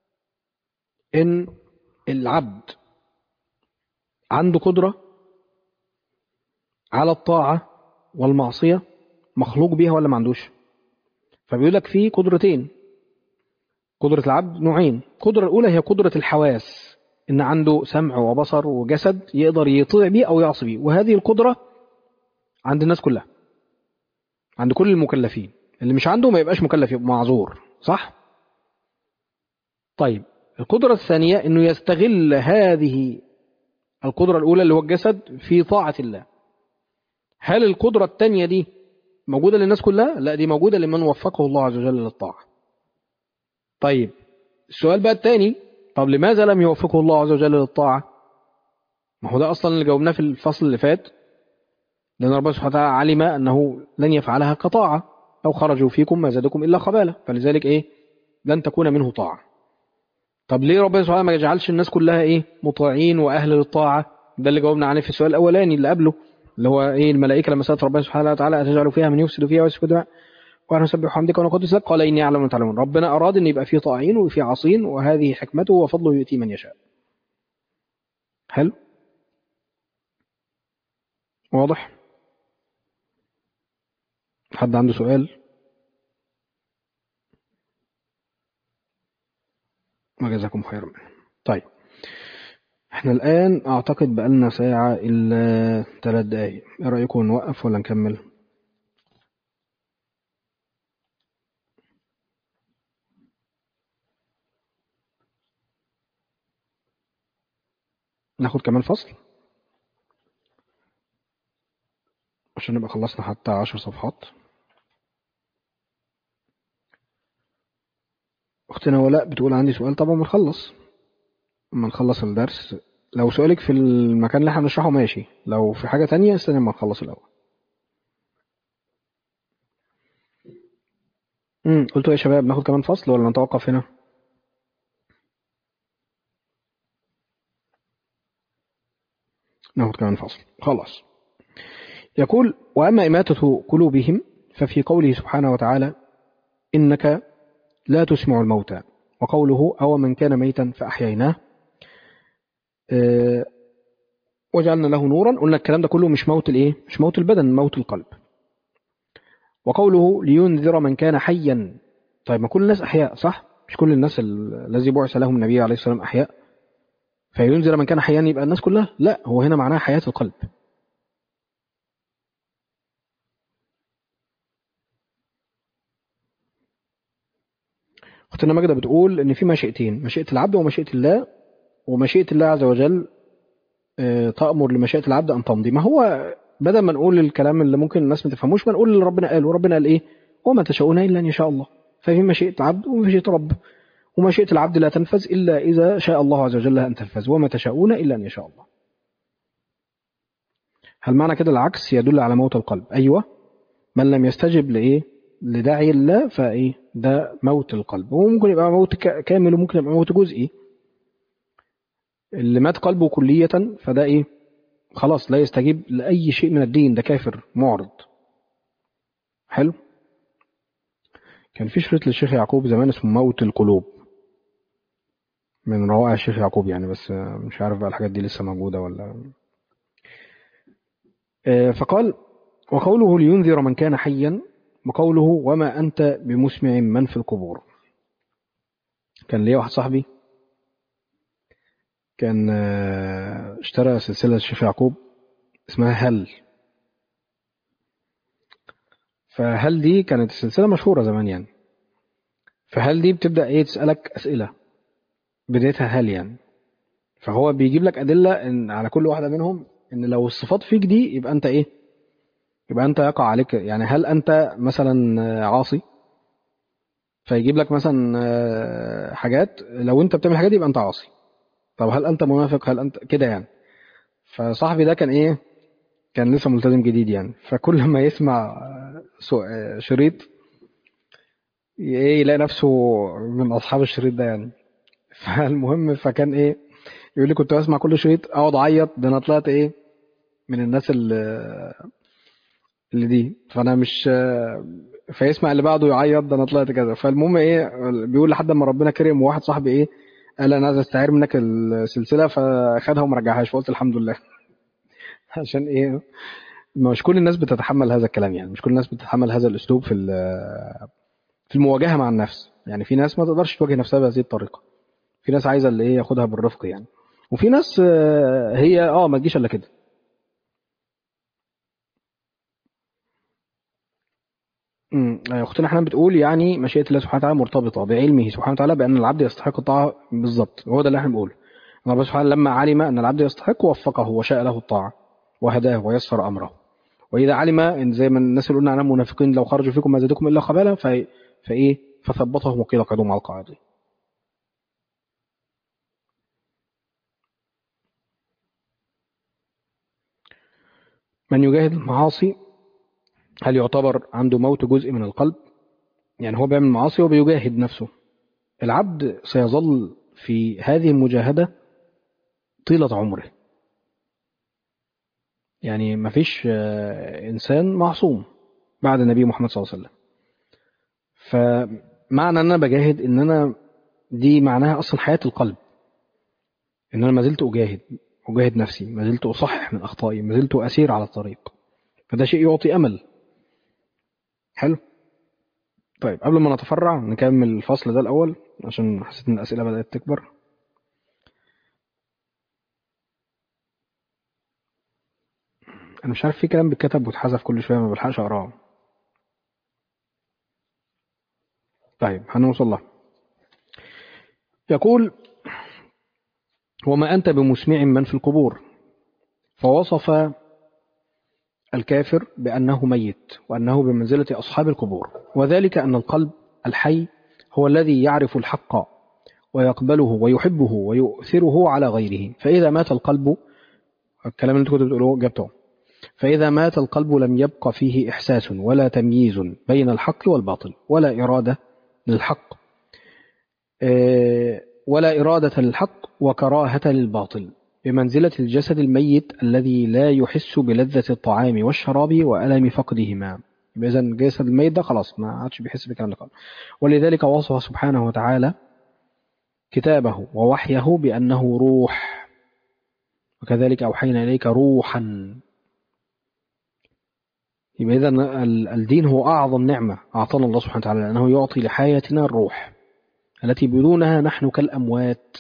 إن العبد عنده قدرة على الطاعة والمعصية مخلوق بيها ولا ما عندوش فبيقول لك في قدرتين قدرة العبد نوعين القدرة الأولى هي قدرة الحواس إن عنده سمع وبصر وجسد يقدر يطيع بيه أو يعصي بيه وهذه القدرة عند الناس كلها عند كل المكلفين اللي مش عنده ما يبقاش مكلف يبقى معذور صح؟ طيب القدرة الثانية إنه يستغل هذه القدرة الأولى اللي هو الجسد في طاعة الله هل القدرة الثانية دي موجودة للناس كلها؟ لا دي موجودة لمن وفقه الله عز وجل للطاعة طيب السؤال بقى الثاني طب لماذا لم يوفقه الله عز وجل للطاعة ما هو ده أصلا اللي جاوبناه في الفصل اللي فات لأن ربنا سبحانه وتعالى علم أنه لن يفعلها كطاعة أو خرجوا فيكم ما زادكم إلا خبالة فلذلك إيه لن تكون منه طاعة طب ليه ربنا سبحانه ما يجعلش الناس كلها إيه مطاعين وأهل للطاعة ده اللي جاوبنا عليه في السؤال الأولاني اللي قبله اللي هو إيه الملائكة لما سألت ربنا سبحانه وتعالى أتجعل فيها من يفسد فيها ويسفك دماء وأنا أسبح حمدك ونقدس لك قال إني أعلم ما تعلمون ربنا أراد أن يبقى فيه طاعين وفيه عاصين وهذه حكمته وفضله يؤتي من يشاء حلو واضح حد عنده سؤال ما جزاكم خيرا طيب احنا الآن أعتقد بقالنا ساعة إلا ثلاث دقايق ايه رأيكم نوقف ولا نكمل ناخد كمان فصل عشان نبقى خلصنا حتى عشر صفحات أختنا ولاء بتقول عندي سؤال طبعا ما نخلص اما نخلص الدرس لو سؤالك في المكان اللي احنا بنشرحه ماشي لو في حاجة تانية استنى اما نخلص الأول امم قلتوا يا شباب ناخد كمان فصل ولا نتوقف هنا ناخد كمان فصل خلاص يقول وأما إماتة قلوبهم ففي قوله سبحانه وتعالى إنك لا تسمع الموتى وقوله أو من كان ميتا فأحييناه أه وجعلنا له نورا قلنا الكلام ده كله مش موت الايه مش موت البدن موت القلب وقوله لينذر من كان حيا طيب ما كل الناس أحياء صح مش كل الناس الذي بعث لهم النبي عليه السلام أحياء فينذر من كان حيا يبقى الناس كلها لا هو هنا معناها حياة القلب اختنا ماجدة بتقول ان في مشيئتين مشيئة العبد ومشيئة الله ومشيئة الله عز وجل تأمر لمشيئة العبد أن تمضي ما هو بدل ما نقول الكلام اللي ممكن الناس ما تفهموش ما نقول اللي ربنا قال وربنا قال ايه وما تشاءون إلا أن يشاء الله ففي مشيئة عبد ومشيئة رب ومشيئة العبد لا تنفذ إلا إذا شاء الله عز وجل أن تنفذ وما تشاءون إلا أن يشاء الله هل معنى كده العكس يدل على موت القلب أيوة من لم يستجب لإيه لداعي الله فإيه ده موت القلب وممكن يبقى موت كامل وممكن يبقى موت جزئي اللي مات قلبه كلية فده إيه خلاص لا يستجيب لأي شيء من الدين ده كافر معرض حلو كان في شريط للشيخ يعقوب زمان اسمه موت القلوب من روائع الشيخ يعقوب يعني بس مش عارف بقى الحاجات دي لسه موجودة ولا فقال وقوله لينذر من كان حيا وقوله وما أنت بمسمع من في القبور كان ليا واحد صاحبي كان اشترى سلسلة الشيخ يعقوب اسمها هل فهل دي كانت السلسلة مشهورة زمان يعني فهل دي بتبدأ ايه تسألك أسئلة بدايتها هل يعني فهو بيجيب لك أدلة إن على كل واحدة منهم إن لو الصفات فيك دي يبقى أنت إيه يبقى أنت يقع عليك يعني هل أنت مثلا عاصي فيجيب لك مثلا حاجات لو أنت بتعمل حاجات يبقى أنت عاصي طب هل أنت منافق هل أنت كده يعني فصاحبي ده كان إيه كان لسه ملتزم جديد يعني فكل ما يسمع شريط ايه يلاقي نفسه من اصحاب الشريط ده يعني فالمهم فكان ايه يقول لي كنت بسمع كل شريط اقعد اعيط ده انا طلعت ايه من الناس اللي اللي دي فانا مش فيسمع اللي بعده يعيط ده انا طلعت كذا فالمهم ايه بيقول لحد ما ربنا كرم وواحد صاحبي ايه قال انا عايز استعير منك السلسله فاخدها وما رجعهاش فقلت الحمد لله عشان ايه مش كل الناس بتتحمل هذا الكلام يعني مش كل الناس بتتحمل هذا الاسلوب في في المواجهه مع النفس يعني في ناس ما تقدرش تواجه نفسها بهذه الطريقه في ناس عايزه اللي ايه ياخدها بالرفق يعني وفي ناس هي اه ما تجيش الا كده اختنا احنا بتقول يعني مشيئه الله سبحانه وتعالى مرتبطه بعلمه سبحانه وتعالى بان العبد يستحق الطاعه بالظبط هو ده اللي احنا بنقوله الله سبحانه لما علم ان العبد يستحق وفقه وشاء له الطاعه وهداه ويسر امره واذا علم ان زي ما الناس اللي قلنا عنهم منافقين لو خرجوا فيكم ما زادكم الا خبالا فايه فثبطهم وقيل اقعدوا مع القاعدين من يجاهد المعاصي هل يعتبر عنده موت جزء من القلب يعني هو بيعمل معاصي وبيجاهد نفسه العبد سيظل في هذه المجاهدة طيلة عمره يعني ما فيش إنسان معصوم بعد النبي محمد صلى الله عليه وسلم فمعنى أن أنا بجاهد إن أنا دي معناها أصلا حياة القلب إن أنا ما زلت أجاهد أجاهد نفسي ما زلت أصحح من أخطائي ما زلت أسير على الطريق فده شيء يعطي أمل حلو طيب قبل ما نتفرع نكمل الفصل ده الأول عشان حسيت إن الأسئلة بدأت تكبر أنا مش عارف في كلام بيتكتب واتحذف كل شوية ما بلحقش أقراه طيب هنوصل له يقول وما أنت بمسمع من في القبور فوصف الكافر بأنه ميت وأنه بمنزلة أصحاب القبور وذلك أن القلب الحي هو الذي يعرف الحق ويقبله ويحبه ويؤثره على غيره فإذا مات القلب الكلام اللي انتوا كنتوا بتقولوه جبته فإذا مات القلب لم يبق فيه إحساس ولا تمييز بين الحق والباطل ولا إرادة للحق ولا إرادة للحق وكراهة للباطل بمنزلة الجسد الميت الذي لا يحس بلذة الطعام والشراب وألم فقدهما إذا الجسد الميت ده خلاص ما عادش بيحس بالكلام ده خالص ولذلك وصف سبحانه وتعالى كتابه ووحيه بأنه روح وكذلك أوحينا إليك روحا يبقى إذا الدين هو أعظم نعمة أعطانا الله سبحانه وتعالى لأنه يعطي لحياتنا الروح التي بدونها نحن كالأموات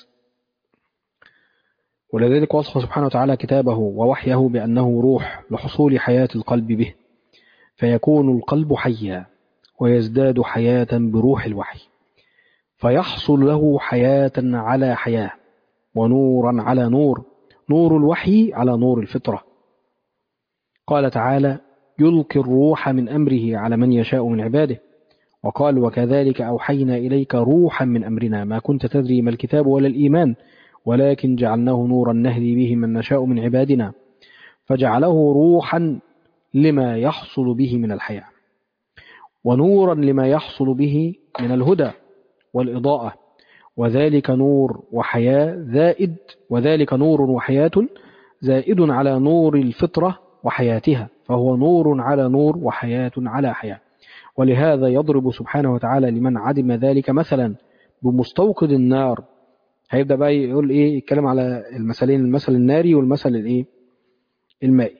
ولذلك وصف سبحانه وتعالى كتابه ووحيه بأنه روح لحصول حياة القلب به فيكون القلب حيا ويزداد حياة بروح الوحي فيحصل له حياة على حياة ونورا على نور نور الوحي على نور الفطرة قال تعالى يلقي الروح من أمره على من يشاء من عباده وقال وكذلك أوحينا إليك روحا من أمرنا ما كنت تدري ما الكتاب ولا الإيمان ولكن جعلناه نورا نهدي به من نشاء من عبادنا فجعله روحا لما يحصل به من الحياة ونورا لما يحصل به من الهدى والإضاءة وذلك نور وحياة زائد وذلك نور وحياة زائد على نور الفطرة وحياتها فهو نور على نور وحياة على حياة ولهذا يضرب سبحانه وتعالى لمن عدم ذلك مثلا بمستوقد النار هيبدأ بقى يقول ايه يتكلم على المثلين المثل الناري والمثل الايه المائي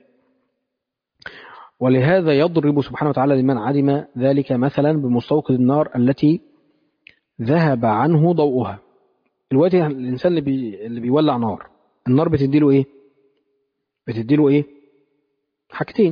ولهذا يضرب سبحانه وتعالى لمن عدم ذلك مثلا بمستوقد النار التي ذهب عنه ضوءها دلوقتي الانسان اللي بي اللي بيولع نار النار بتديله ايه بتديله ايه حاجتين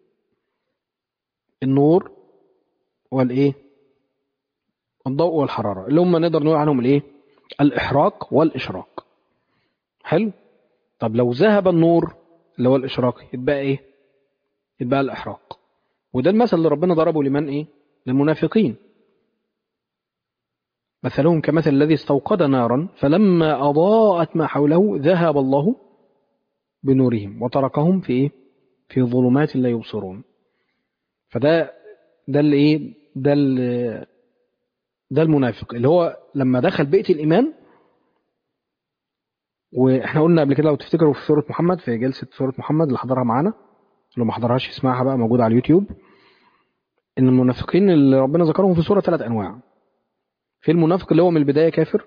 النور والايه الضوء والحراره اللي هم نقدر نقول عنهم الايه الإحراق والإشراق حلو طب لو ذهب النور اللي هو الإشراق يتبقى إيه يتبقى الإحراق وده المثل اللي ربنا ضربه لمن إيه للمنافقين مثلهم كمثل الذي استوقد نارا فلما أضاءت ما حوله ذهب الله بنورهم وتركهم في إيه في ظلمات لا يبصرون فده ده اللي إيه ده اللي ده المنافق اللي هو لما دخل بيئة الإيمان وإحنا قلنا قبل كده لو تفتكروا في سورة محمد في جلسة سورة محمد اللي حضرها معانا لو ما حضرهاش يسمعها بقى موجودة على اليوتيوب إن المنافقين اللي ربنا ذكرهم في سورة ثلاث أنواع في المنافق اللي هو من البداية كافر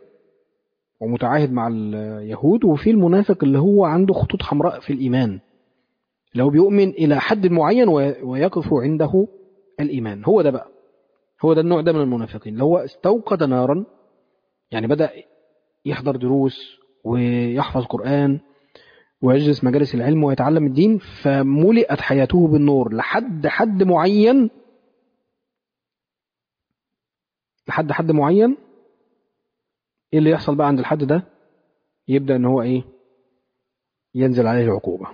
ومتعاهد مع اليهود وفي المنافق اللي هو عنده خطوط حمراء في الإيمان لو بيؤمن إلى حد معين ويقف عنده الإيمان هو ده بقى هو ده النوع ده من المنافقين اللي هو استوقد نارا يعني بدأ يحضر دروس ويحفظ قرآن ويجلس مجالس العلم ويتعلم الدين فملئت حياته بالنور لحد حد معين لحد حد معين ايه اللي يحصل بقى عند الحد ده يبدأ ان هو ايه ينزل عليه العقوبة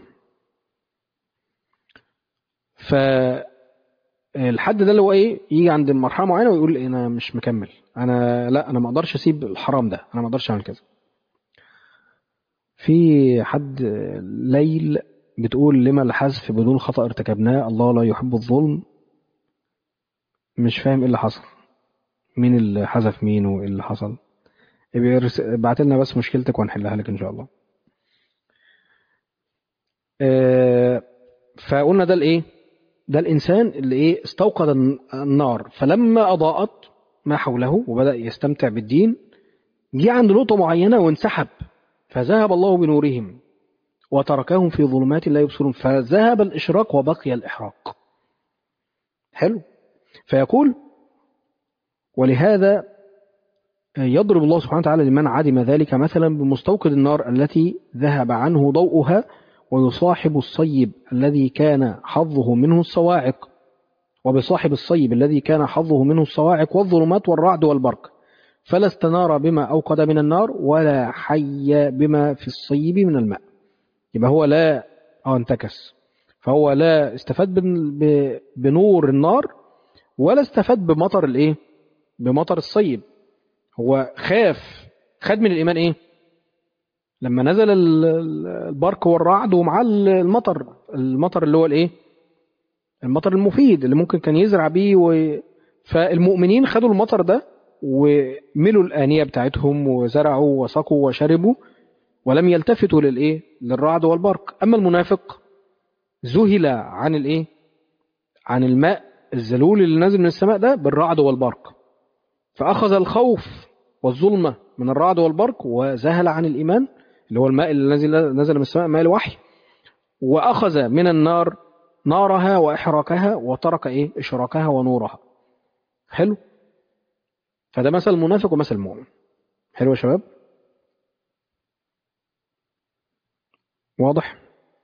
فالحد ده اللي هو ايه يجي عند مرحلة معينة ويقول انا مش مكمل انا لا انا ما اقدرش اسيب الحرام ده انا ما اقدرش اعمل كذا في حد ليل بتقول لما الحذف بدون خطأ ارتكبناه الله لا يحب الظلم مش فاهم ايه اللي حصل مين اللي حذف مين وايه اللي حصل ابعت لنا بس مشكلتك وهنحلها لك ان شاء الله اه فقلنا ده الايه ده الانسان اللي ايه استوقد النار فلما اضاءت ما حوله وبدا يستمتع بالدين جه عند نقطه معينه وانسحب فذهب الله بنورهم وتركهم في ظلمات لا يبصرون فذهب الاشراق وبقي الاحراق حلو فيقول ولهذا يضرب الله سبحانه وتعالى لمن عدم ذلك مثلا بمستوقد النار التي ذهب عنه ضوءها ويصاحب الصيب الذي كان حظه منه الصواعق وبصاحب الصيب الذي كان حظه منه الصواعق والظلمات والرعد والبرق فلا استنار بما أوقد من النار ولا حي بما في الصيب من الماء يبقى هو لا أو انتكس فهو لا استفاد بنور النار ولا استفاد بمطر الايه بمطر الصيب هو خاف خد من الإيمان إيه لما نزل البرق والرعد ومعاه المطر المطر اللي هو الإيه المطر المفيد اللي ممكن كان يزرع بيه و... فالمؤمنين خدوا المطر ده وملوا الآنية بتاعتهم وزرعوا وسقوا وشربوا ولم يلتفتوا للإيه للرعد والبرق أما المنافق ذهل عن الإيه عن الماء الزلول اللي نازل من السماء ده بالرعد والبرق فأخذ الخوف والظلمة من الرعد والبرق وزهل عن الإيمان اللي هو الماء اللي نزل, نزل من السماء ماء الوحي وأخذ من النار نارها وإحراقها وترك إيه إشراكها ونورها حلو فده مثل المنافق ومثل المؤمن حلو يا شباب واضح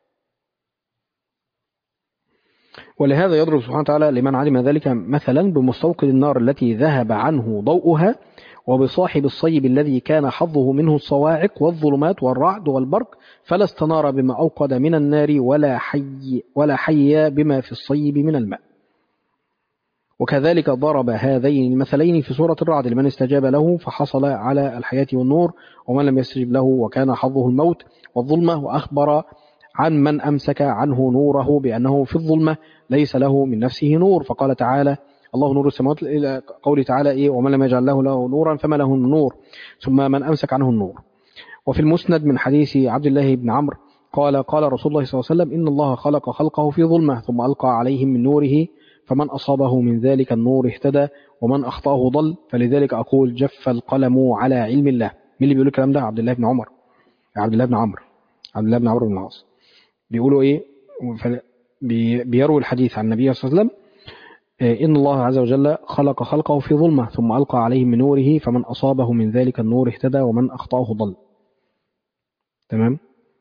ولهذا يضرب سبحانه وتعالى لمن علم ذلك مثلا بمستوقد النار التي ذهب عنه ضوءها وبصاحب الصيب الذي كان حظه منه الصواعق والظلمات والرعد والبرق فلا استنار بما أوقد من النار ولا حي, ولا حي بما في الصيب من الماء وكذلك ضرب هذين المثلين في سورة الرعد لمن استجاب له فحصل على الحياة والنور ومن لم يستجب له وكان حظه الموت والظلمة وأخبر عن من أمسك عنه نوره بأنه في الظلمة ليس له من نفسه نور فقال تعالى الله نور السماوات إلى قوله تعالى إيه ومن لم يجعل له له نورا فما له النور ثم من أمسك عنه النور وفي المسند من حديث عبد الله بن عمرو قال قال رسول الله صلى الله عليه وسلم إن الله خلق خلقه في ظلمة ثم ألقى عليهم من نوره فمن أصابه من ذلك النور اهتدى ومن أخطأه ضل فلذلك أقول جف القلم على علم الله مين اللي بيقول الكلام ده عبد الله بن عمر عبد الله بن عمرو عبد الله بن عمرو بن العاص بيقولوا إيه بيروي الحديث عن النبي صلى الله عليه وسلم إن الله عز وجل خلق خلقه في ظلمة ثم ألقى عليهم من نوره فمن أصابه من ذلك النور اهتدى ومن أخطأه ضل تمام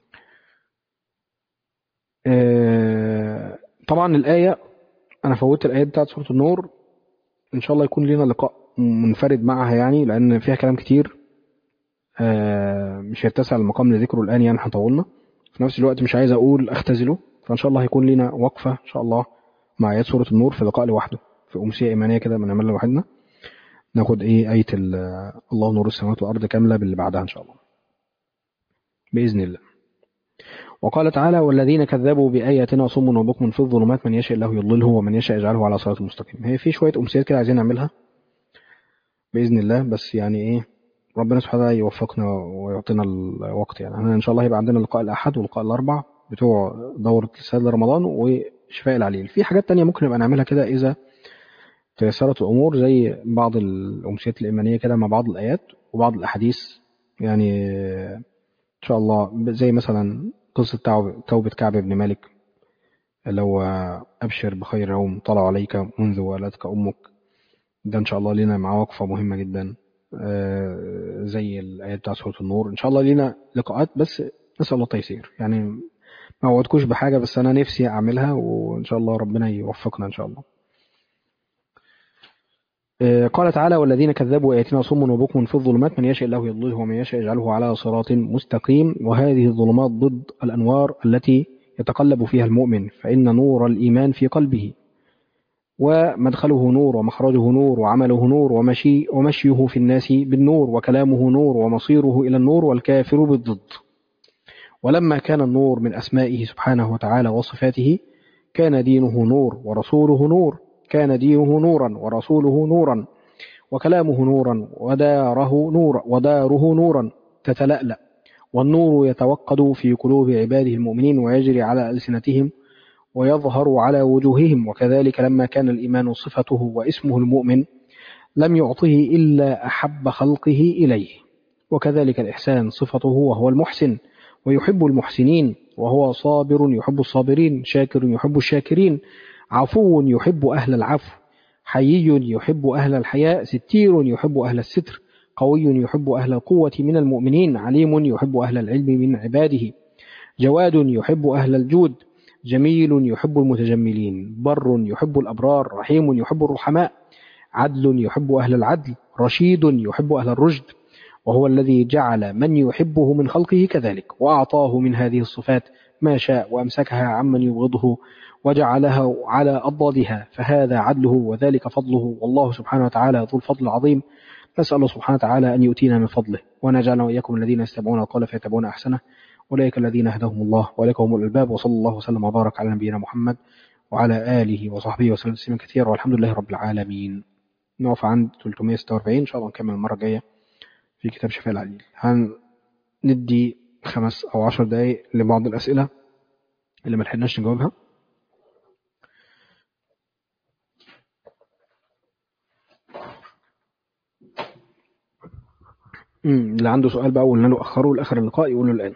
طبعا الآية أنا فوتت الآية بتاعت سورة النور إن شاء الله يكون لنا لقاء منفرد معها يعني لأن فيها كلام كتير مش هيتسع المقام لذكره الآن يعني هطولنا في نفس الوقت مش عايز أقول أختزله فإن شاء الله هيكون لنا وقفة إن شاء الله مع آيات سورة النور في لقاء لوحده في أمسية إيمانية كده بنعملها لوحدنا ناخد إيه آية الله نور السماوات والأرض كاملة باللي بعدها إن شاء الله بإذن الله وقال تعالى والذين كذبوا بآياتنا صم وبكم في الظلمات من يشاء الله يضلله ومن يشاء يجعله على صراط مستقيم هي في شوية أمسيات كده عايزين نعملها بإذن الله بس يعني إيه ربنا سبحانه وتعالى يوفقنا ويعطينا الوقت يعني احنا إن شاء الله هيبقى عندنا لقاء الأحد ولقاء الأربع بتوع دورة السادة رمضان وشفاء العليل في حاجات تانية ممكن نبقى نعملها كده إذا تيسرت الأمور زي بعض الأمسيات الإيمانية كده مع بعض الآيات وبعض الأحاديث يعني إن شاء الله زي مثلا قصة توبة كعب بن مالك لو أبشر بخير يوم طلع عليك منذ ولدتك أمك ده إن شاء الله لنا معاه وقفة مهمة جدا آه، زي الآيات بتاع سورة النور إن شاء الله لنا لقاءات بس نسأل الله التيسير يعني ما وعدكوش بحاجة بس أنا نفسي أعملها وإن شاء الله ربنا يوفقنا إن شاء الله آه، قال تعالى والذين كذبوا آياتنا صم وبكم في الظلمات من يشاء الله يضلله ومن يشاء يجعله على صراط مستقيم وهذه الظلمات ضد الأنوار التي يتقلب فيها المؤمن فإن نور الإيمان في قلبه ومدخله نور ومخرجه نور وعمله نور ومشي ومشيه في الناس بالنور وكلامه نور ومصيره إلى النور والكافر بالضد ولما كان النور من أسمائه سبحانه وتعالى وصفاته كان دينه نور ورسوله نور كان دينه نورا ورسوله نورا وكلامه نورا وداره نورا وداره نورا تتلألأ والنور يتوقد في قلوب عباده المؤمنين ويجري على ألسنتهم ويظهر على وجوههم وكذلك لما كان الإيمان صفته واسمه المؤمن لم يعطه إلا أحب خلقه إليه وكذلك الإحسان صفته وهو المحسن ويحب المحسنين وهو صابر يحب الصابرين شاكر يحب الشاكرين عفو يحب أهل العفو حيي يحب أهل الحياء ستير يحب أهل الستر قوي يحب أهل القوة من المؤمنين عليم يحب أهل العلم من عباده جواد يحب أهل الجود جميل يحب المتجملين بر يحب الأبرار رحيم يحب الرحماء عدل يحب أهل العدل رشيد يحب أهل الرشد وهو الذي جعل من يحبه من خلقه كذلك وأعطاه من هذه الصفات ما شاء وأمسكها عمن يبغضه وجعلها على أضدادها فهذا عدله وذلك فضله والله سبحانه وتعالى ذو الفضل العظيم نسأل الله سبحانه وتعالى أن يؤتينا من فضله ونجعلنا وإياكم الذين يستمعون القول فيتبعون أحسنه أولئك الذين هداهم الله وأولئك هم الألباب وصلى الله وسلم وبارك على نبينا محمد وعلى آله وصحبه وسلم تسليما كثيرا والحمد لله رب العالمين نقف عند 346 إن شاء الله نكمل المرة الجاية في كتاب شفاء العليل هندي خمس أو عشر دقايق لبعض الأسئلة اللي ما لحقناش نجاوبها مم، اللي عنده سؤال بقى قلنا له أخره لآخر اللقاء يقوله الآن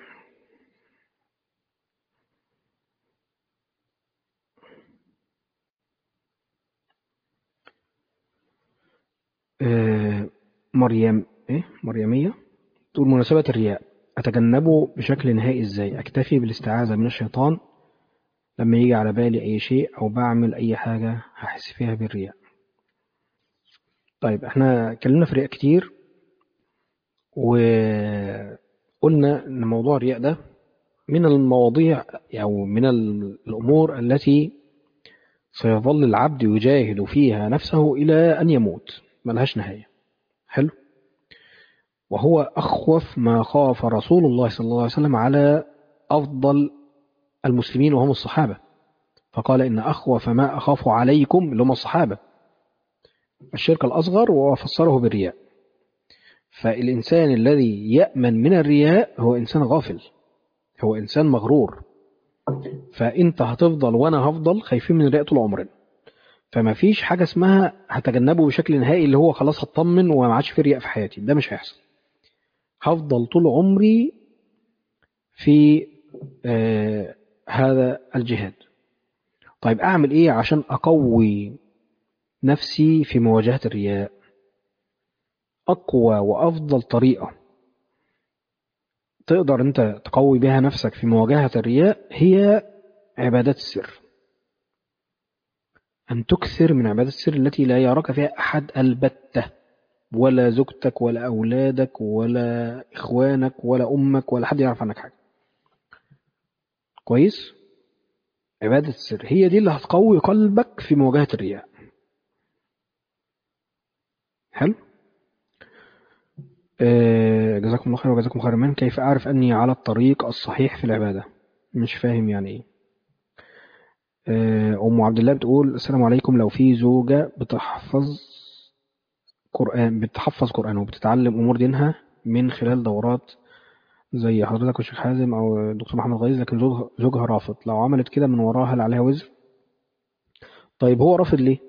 آه، مريم إيه مريمية تقول مناسبة الرياء أتجنبه بشكل نهائي إزاي أكتفي بالاستعاذة من الشيطان لما يجي على بالي أي شيء أو بعمل أي حاجة هحس فيها بالرياء طيب احنا اتكلمنا في الرياء كتير وقلنا ان موضوع الرياء ده من المواضيع او من الامور التي سيظل العبد يجاهد فيها نفسه الى ان يموت ملهاش نهايه حلو وهو اخوف ما خاف رسول الله صلى الله عليه وسلم على افضل المسلمين وهم الصحابه فقال ان اخوف ما اخاف عليكم اللي هم الصحابه الشرك الاصغر وفسره بالرياء فالإنسان الذي يأمن من الرياء هو إنسان غافل هو إنسان مغرور فأنت هتفضل وأنا هفضل خايفين من الرياء طول عمرنا فما فيش حاجة اسمها هتجنبه بشكل نهائي اللي هو خلاص هطمن وما عادش في رياء في حياتي ده مش هيحصل هفضل طول عمري في آه هذا الجهاد طيب أعمل إيه عشان أقوي نفسي في مواجهة الرياء أقوى وأفضل طريقة تقدر أنت تقوي بها نفسك في مواجهة الرياء هي عبادات السر أن تكثر من عبادات السر التي لا يراك فيها أحد البتة ولا زوجتك ولا أولادك ولا إخوانك ولا أمك ولا حد يعرف عنك حاجة كويس عبادة السر هي دي اللي هتقوي قلبك في مواجهة الرياء حلو آه، جزاكم الله خير وجزاكم خير من كيف أعرف أني على الطريق الصحيح في العبادة مش فاهم يعني إيه آه، أم عبد الله بتقول السلام عليكم لو في زوجة بتحفظ قرآن بتحفظ قرآن وبتتعلم أمور دينها من خلال دورات زي حضرتك والشيخ حازم أو الدكتور محمد غيظ لكن زوج- زوجها رافض لو عملت كده من وراها هل عليها وزر؟ طيب هو رافض ليه؟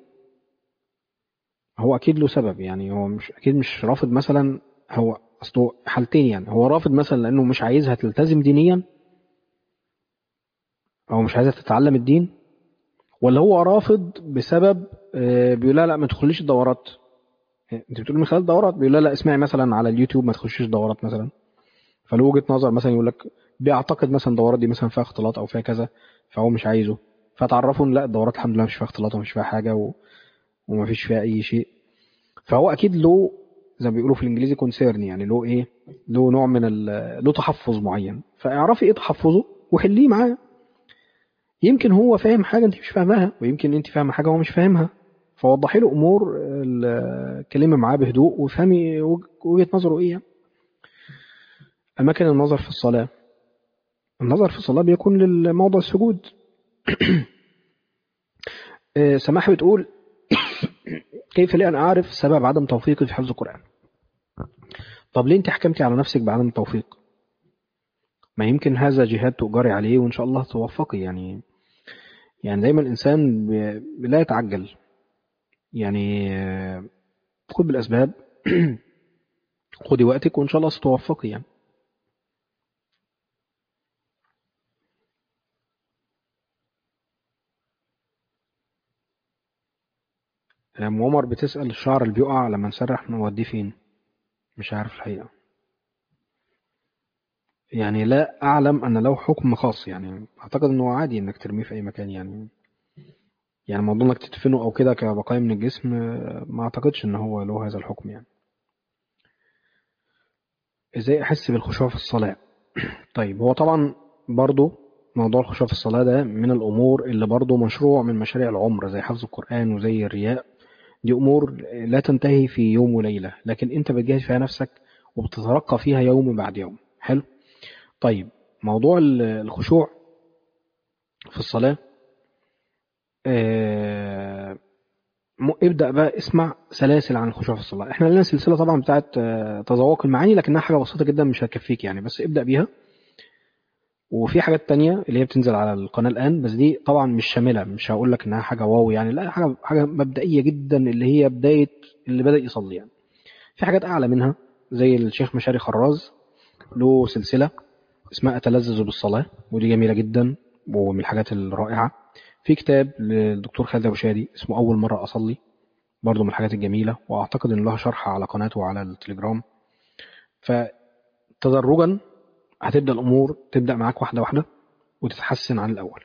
هو أكيد له سبب يعني هو مش أكيد مش رافض مثلا هو أصله حالتين يعني هو رافض مثلا لأنه مش عايزها تلتزم دينيا أو مش عايزها تتعلم الدين ولا هو رافض بسبب آه، بيقول لها لا ما تدخليش الدورات انت بتقول من خلال الدورات بيقول لها لا اسمعي مثلا على اليوتيوب ما تخشيش دورات مثلا فله وجهه نظر مثلا يقول لك بيعتقد مثلا الدورات دي مثلا فيها اختلاط او فيها كذا فهو مش عايزه فتعرفوا ان لا الدورات الحمد لله مش فيها اختلاط ومش فيها حاجه و... وما فيش فيها اي شيء فهو اكيد له زي ما بيقولوا في الانجليزي كونسيرن يعني له ايه له نوع من ال... له تحفظ معين فاعرفي ايه تحفظه وحليه معاه يمكن هو فاهم حاجه انت مش فاهماها ويمكن انت فاهمه حاجه هو مش فاهمها فوضحي له امور ال- كلمه معاه بهدوء وافهمي وج- وجهه نظره ايه يعني. اماكن النظر في الصلاه النظر في الصلاه بيكون للموضع السجود آه، سماح بتقول كيف لي ان اعرف سبب عدم توفيقي في حفظ القران طب ليه انت حكمتي على نفسك بعدم التوفيق ما يمكن هذا جهاد تؤجري عليه وان شاء الله توفقي يعني يعني دايما الانسان بي- لا يتعجل يعني آه، خد بالاسباب خدي وقتك وان شاء الله ستوفقي يعني ام عمر بتسأل الشعر اللي بيقع لما نسرح نوديه فين مش عارف الحقيقة يعني لا أعلم أن له حكم خاص يعني أعتقد أنه عادي إنك ترميه في أي مكان يعني يعني موضوع إنك تدفنه أو كده كبقايا من الجسم آه، ما أعتقدش إن هو له هذا الحكم يعني إزاي أحس بالخشوع في الصلاة طيب هو طبعا برضو موضوع الخشوع في الصلاة ده من الأمور اللي برضو مشروع من مشاريع العمر زي حفظ القرآن وزي الرياء دي أمور لا تنتهي في يوم وليلة لكن أنت بتجاهد فيها نفسك وبتترقى فيها يوم بعد يوم حلو طيب موضوع ال- الخشوع في الصلاة آه، م- ابدأ بقى اسمع سلاسل عن الخشوع في الصلاة احنا لنا سلسلة طبعا بتاعت آه، تذوق المعاني لكنها حاجة بسيطة جدا مش هتكفيك يعني بس ابدأ بيها وفي حاجات تانية اللي هي بتنزل على القناة الآن بس دي طبعا مش شاملة مش هقول لك إنها حاجة واو يعني لا حاجة حاجة مبدئية جدا اللي هي بداية اللي بدأ يصلي يعني في حاجات أعلى منها زي الشيخ مشاري خراز له سلسلة اسمها أتلذذ بالصلاة ودي جميلة جدا ومن الحاجات الرائعة في كتاب للدكتور خالد أبو شادي اسمه أول مرة أصلي برضه من الحاجات الجميلة وأعتقد إن لها شرح على قناته وعلى التليجرام فتدرجا هتبدأ الأمور تبدأ معاك واحدة واحدة وتتحسن عن الأول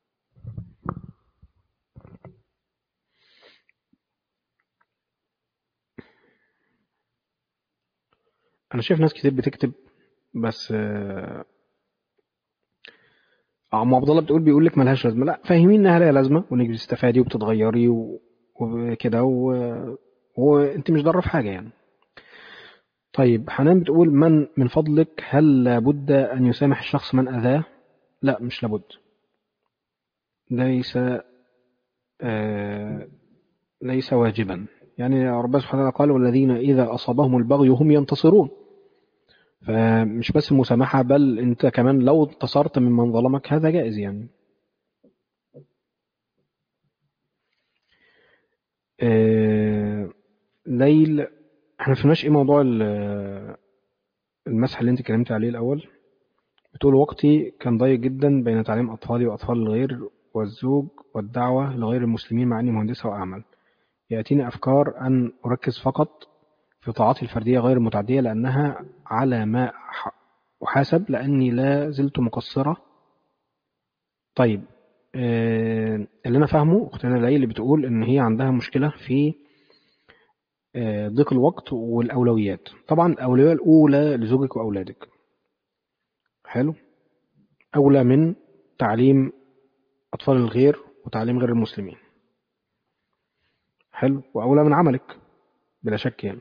أنا شايف ناس كتير بتكتب بس آه، عم عبد الله بتقول بيقول لك ملهاش لازمة لا فاهمين إنها لها لازمة وإنك بتستفادي وبتتغيري و- وكده و- وأنت مش ضاره في حاجة يعني طيب حنان بتقول من من فضلك هل لابد أن يسامح الشخص من أذاه؟ لا مش لابد ليس آه ليس واجبا يعني ربنا سبحانه وتعالى قال والذين إذا أصابهم البغي هم ينتصرون فمش بس المسامحة بل أنت كمان لو انتصرت ممن ظلمك هذا جائز يعني آه ليل احنا فهمناش ايه موضوع ال- المسح اللي انت اتكلمت عليه الأول بتقول وقتي كان ضيق جدا بين تعليم أطفالي وأطفال الغير والزوج والدعوة لغير المسلمين مع أني مهندسة وأعمل يأتيني أفكار أن أركز فقط في طاعاتي الفردية غير المتعدية لأنها على ما ح- أحاسب لأني لا زلت مقصرة طيب آه، اللي أنا فاهمه أختنا ليلى اللي بتقول إن هي عندها مشكلة في آه، ضيق الوقت والأولويات طبعا الأولوية الأولى لزوجك وأولادك حلو أولى من تعليم أطفال الغير وتعليم غير المسلمين حلو وأولى من عملك بلا شك يعني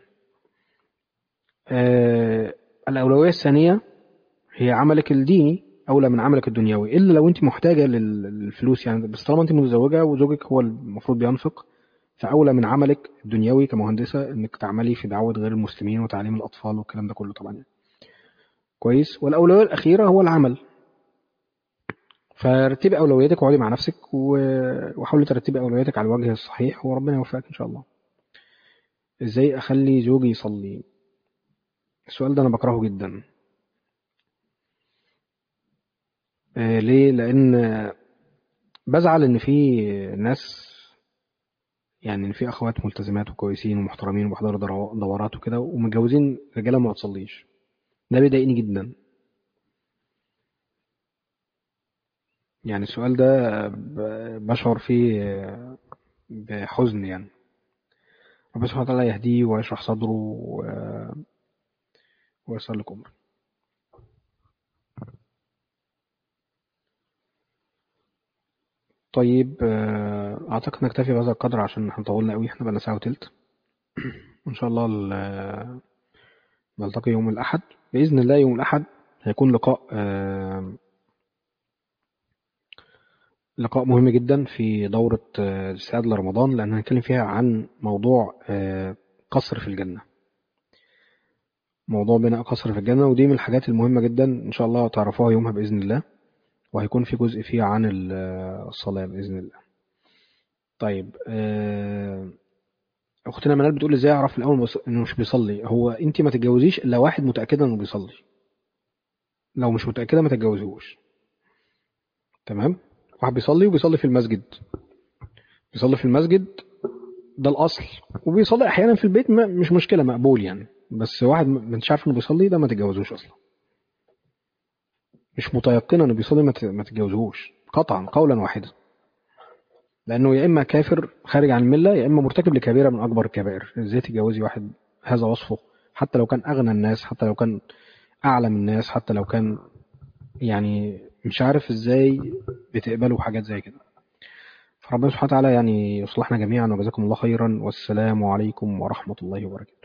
آه الأولوية الثانية هي عملك الديني أولى من عملك الدنيوي إلا لو أنت محتاجة لل- للفلوس يعني بس طالما أنت متزوجة وزوجك هو المفروض بينفق فأولى من عملك الدنيوي كمهندسة إنك تعملي في دعوة غير المسلمين وتعليم الأطفال والكلام ده كله طبعا يعني. كويس والأولوية الأخيرة هو العمل فرتبي أولوياتك واقعدي مع نفسك و- وحاولي ترتبي أولوياتك على الوجه الصحيح وربنا يوفقك إن شاء الله إزاي أخلي زوجي يصلي السؤال ده أنا بكرهه جدا آه، ليه لأن بزعل ان في ناس يعني ان في اخوات ملتزمات وكويسين ومحترمين وبيحضروا درو- دورات وكده ومتجوزين رجاله ما بتصليش ده بيضايقني جدا يعني السؤال ده ب- بشعر فيه بحزن يعني ربنا سبحانه وتعالى يهديه ويشرح صدره و- ويسر لك أمره طيب آه، أعتقد نكتفي بهذا القدر عشان احنا طولنا قوي احنا بقى ساعة وتلت وإن شاء الله ال- نلتقي يوم الأحد بإذن الله يوم الأحد هيكون لقاء آه، لقاء مهم جدا في دورة آه، الاستعداد لرمضان لأن هنتكلم فيها عن موضوع آه، قصر في الجنة موضوع بناء قصر في الجنة ودي من الحاجات المهمة جدا إن شاء الله تعرفوها يومها بإذن الله وهيكون في جزء فيه عن ال- الصلاة بإذن الله طيب آه، أختنا منال بتقول إزاي أعرف الأول بص- إنه مش بيصلي هو أنت ما تتجوزيش إلا واحد متأكدة إنه بيصلي لو مش متأكدة ما تتجوزيهوش تمام واحد بيصلي وبيصلي في المسجد بيصلي في المسجد ده الأصل وبيصلي أحيانا في البيت ما مش مشكلة مقبول يعني بس واحد م- مش عارف إنه بيصلي ده ما تتجوزوش أصلا مش متيقنة إنه بيصلي ما ت- ما تتجوزوش قطعا قولا واحدا لأنه يا إما كافر خارج عن الملة يا إما مرتكب لكبيرة من أكبر الكبائر إزاي تتجوزي واحد هذا وصفه حتى لو كان أغنى الناس حتى لو كان أعلم الناس حتى لو كان يعني مش عارف إزاي بتقبلوا حاجات زي كده فربنا سبحانه وتعالى يعني يصلحنا جميعا وجزاكم الله خيرا والسلام عليكم ورحمة الله وبركاته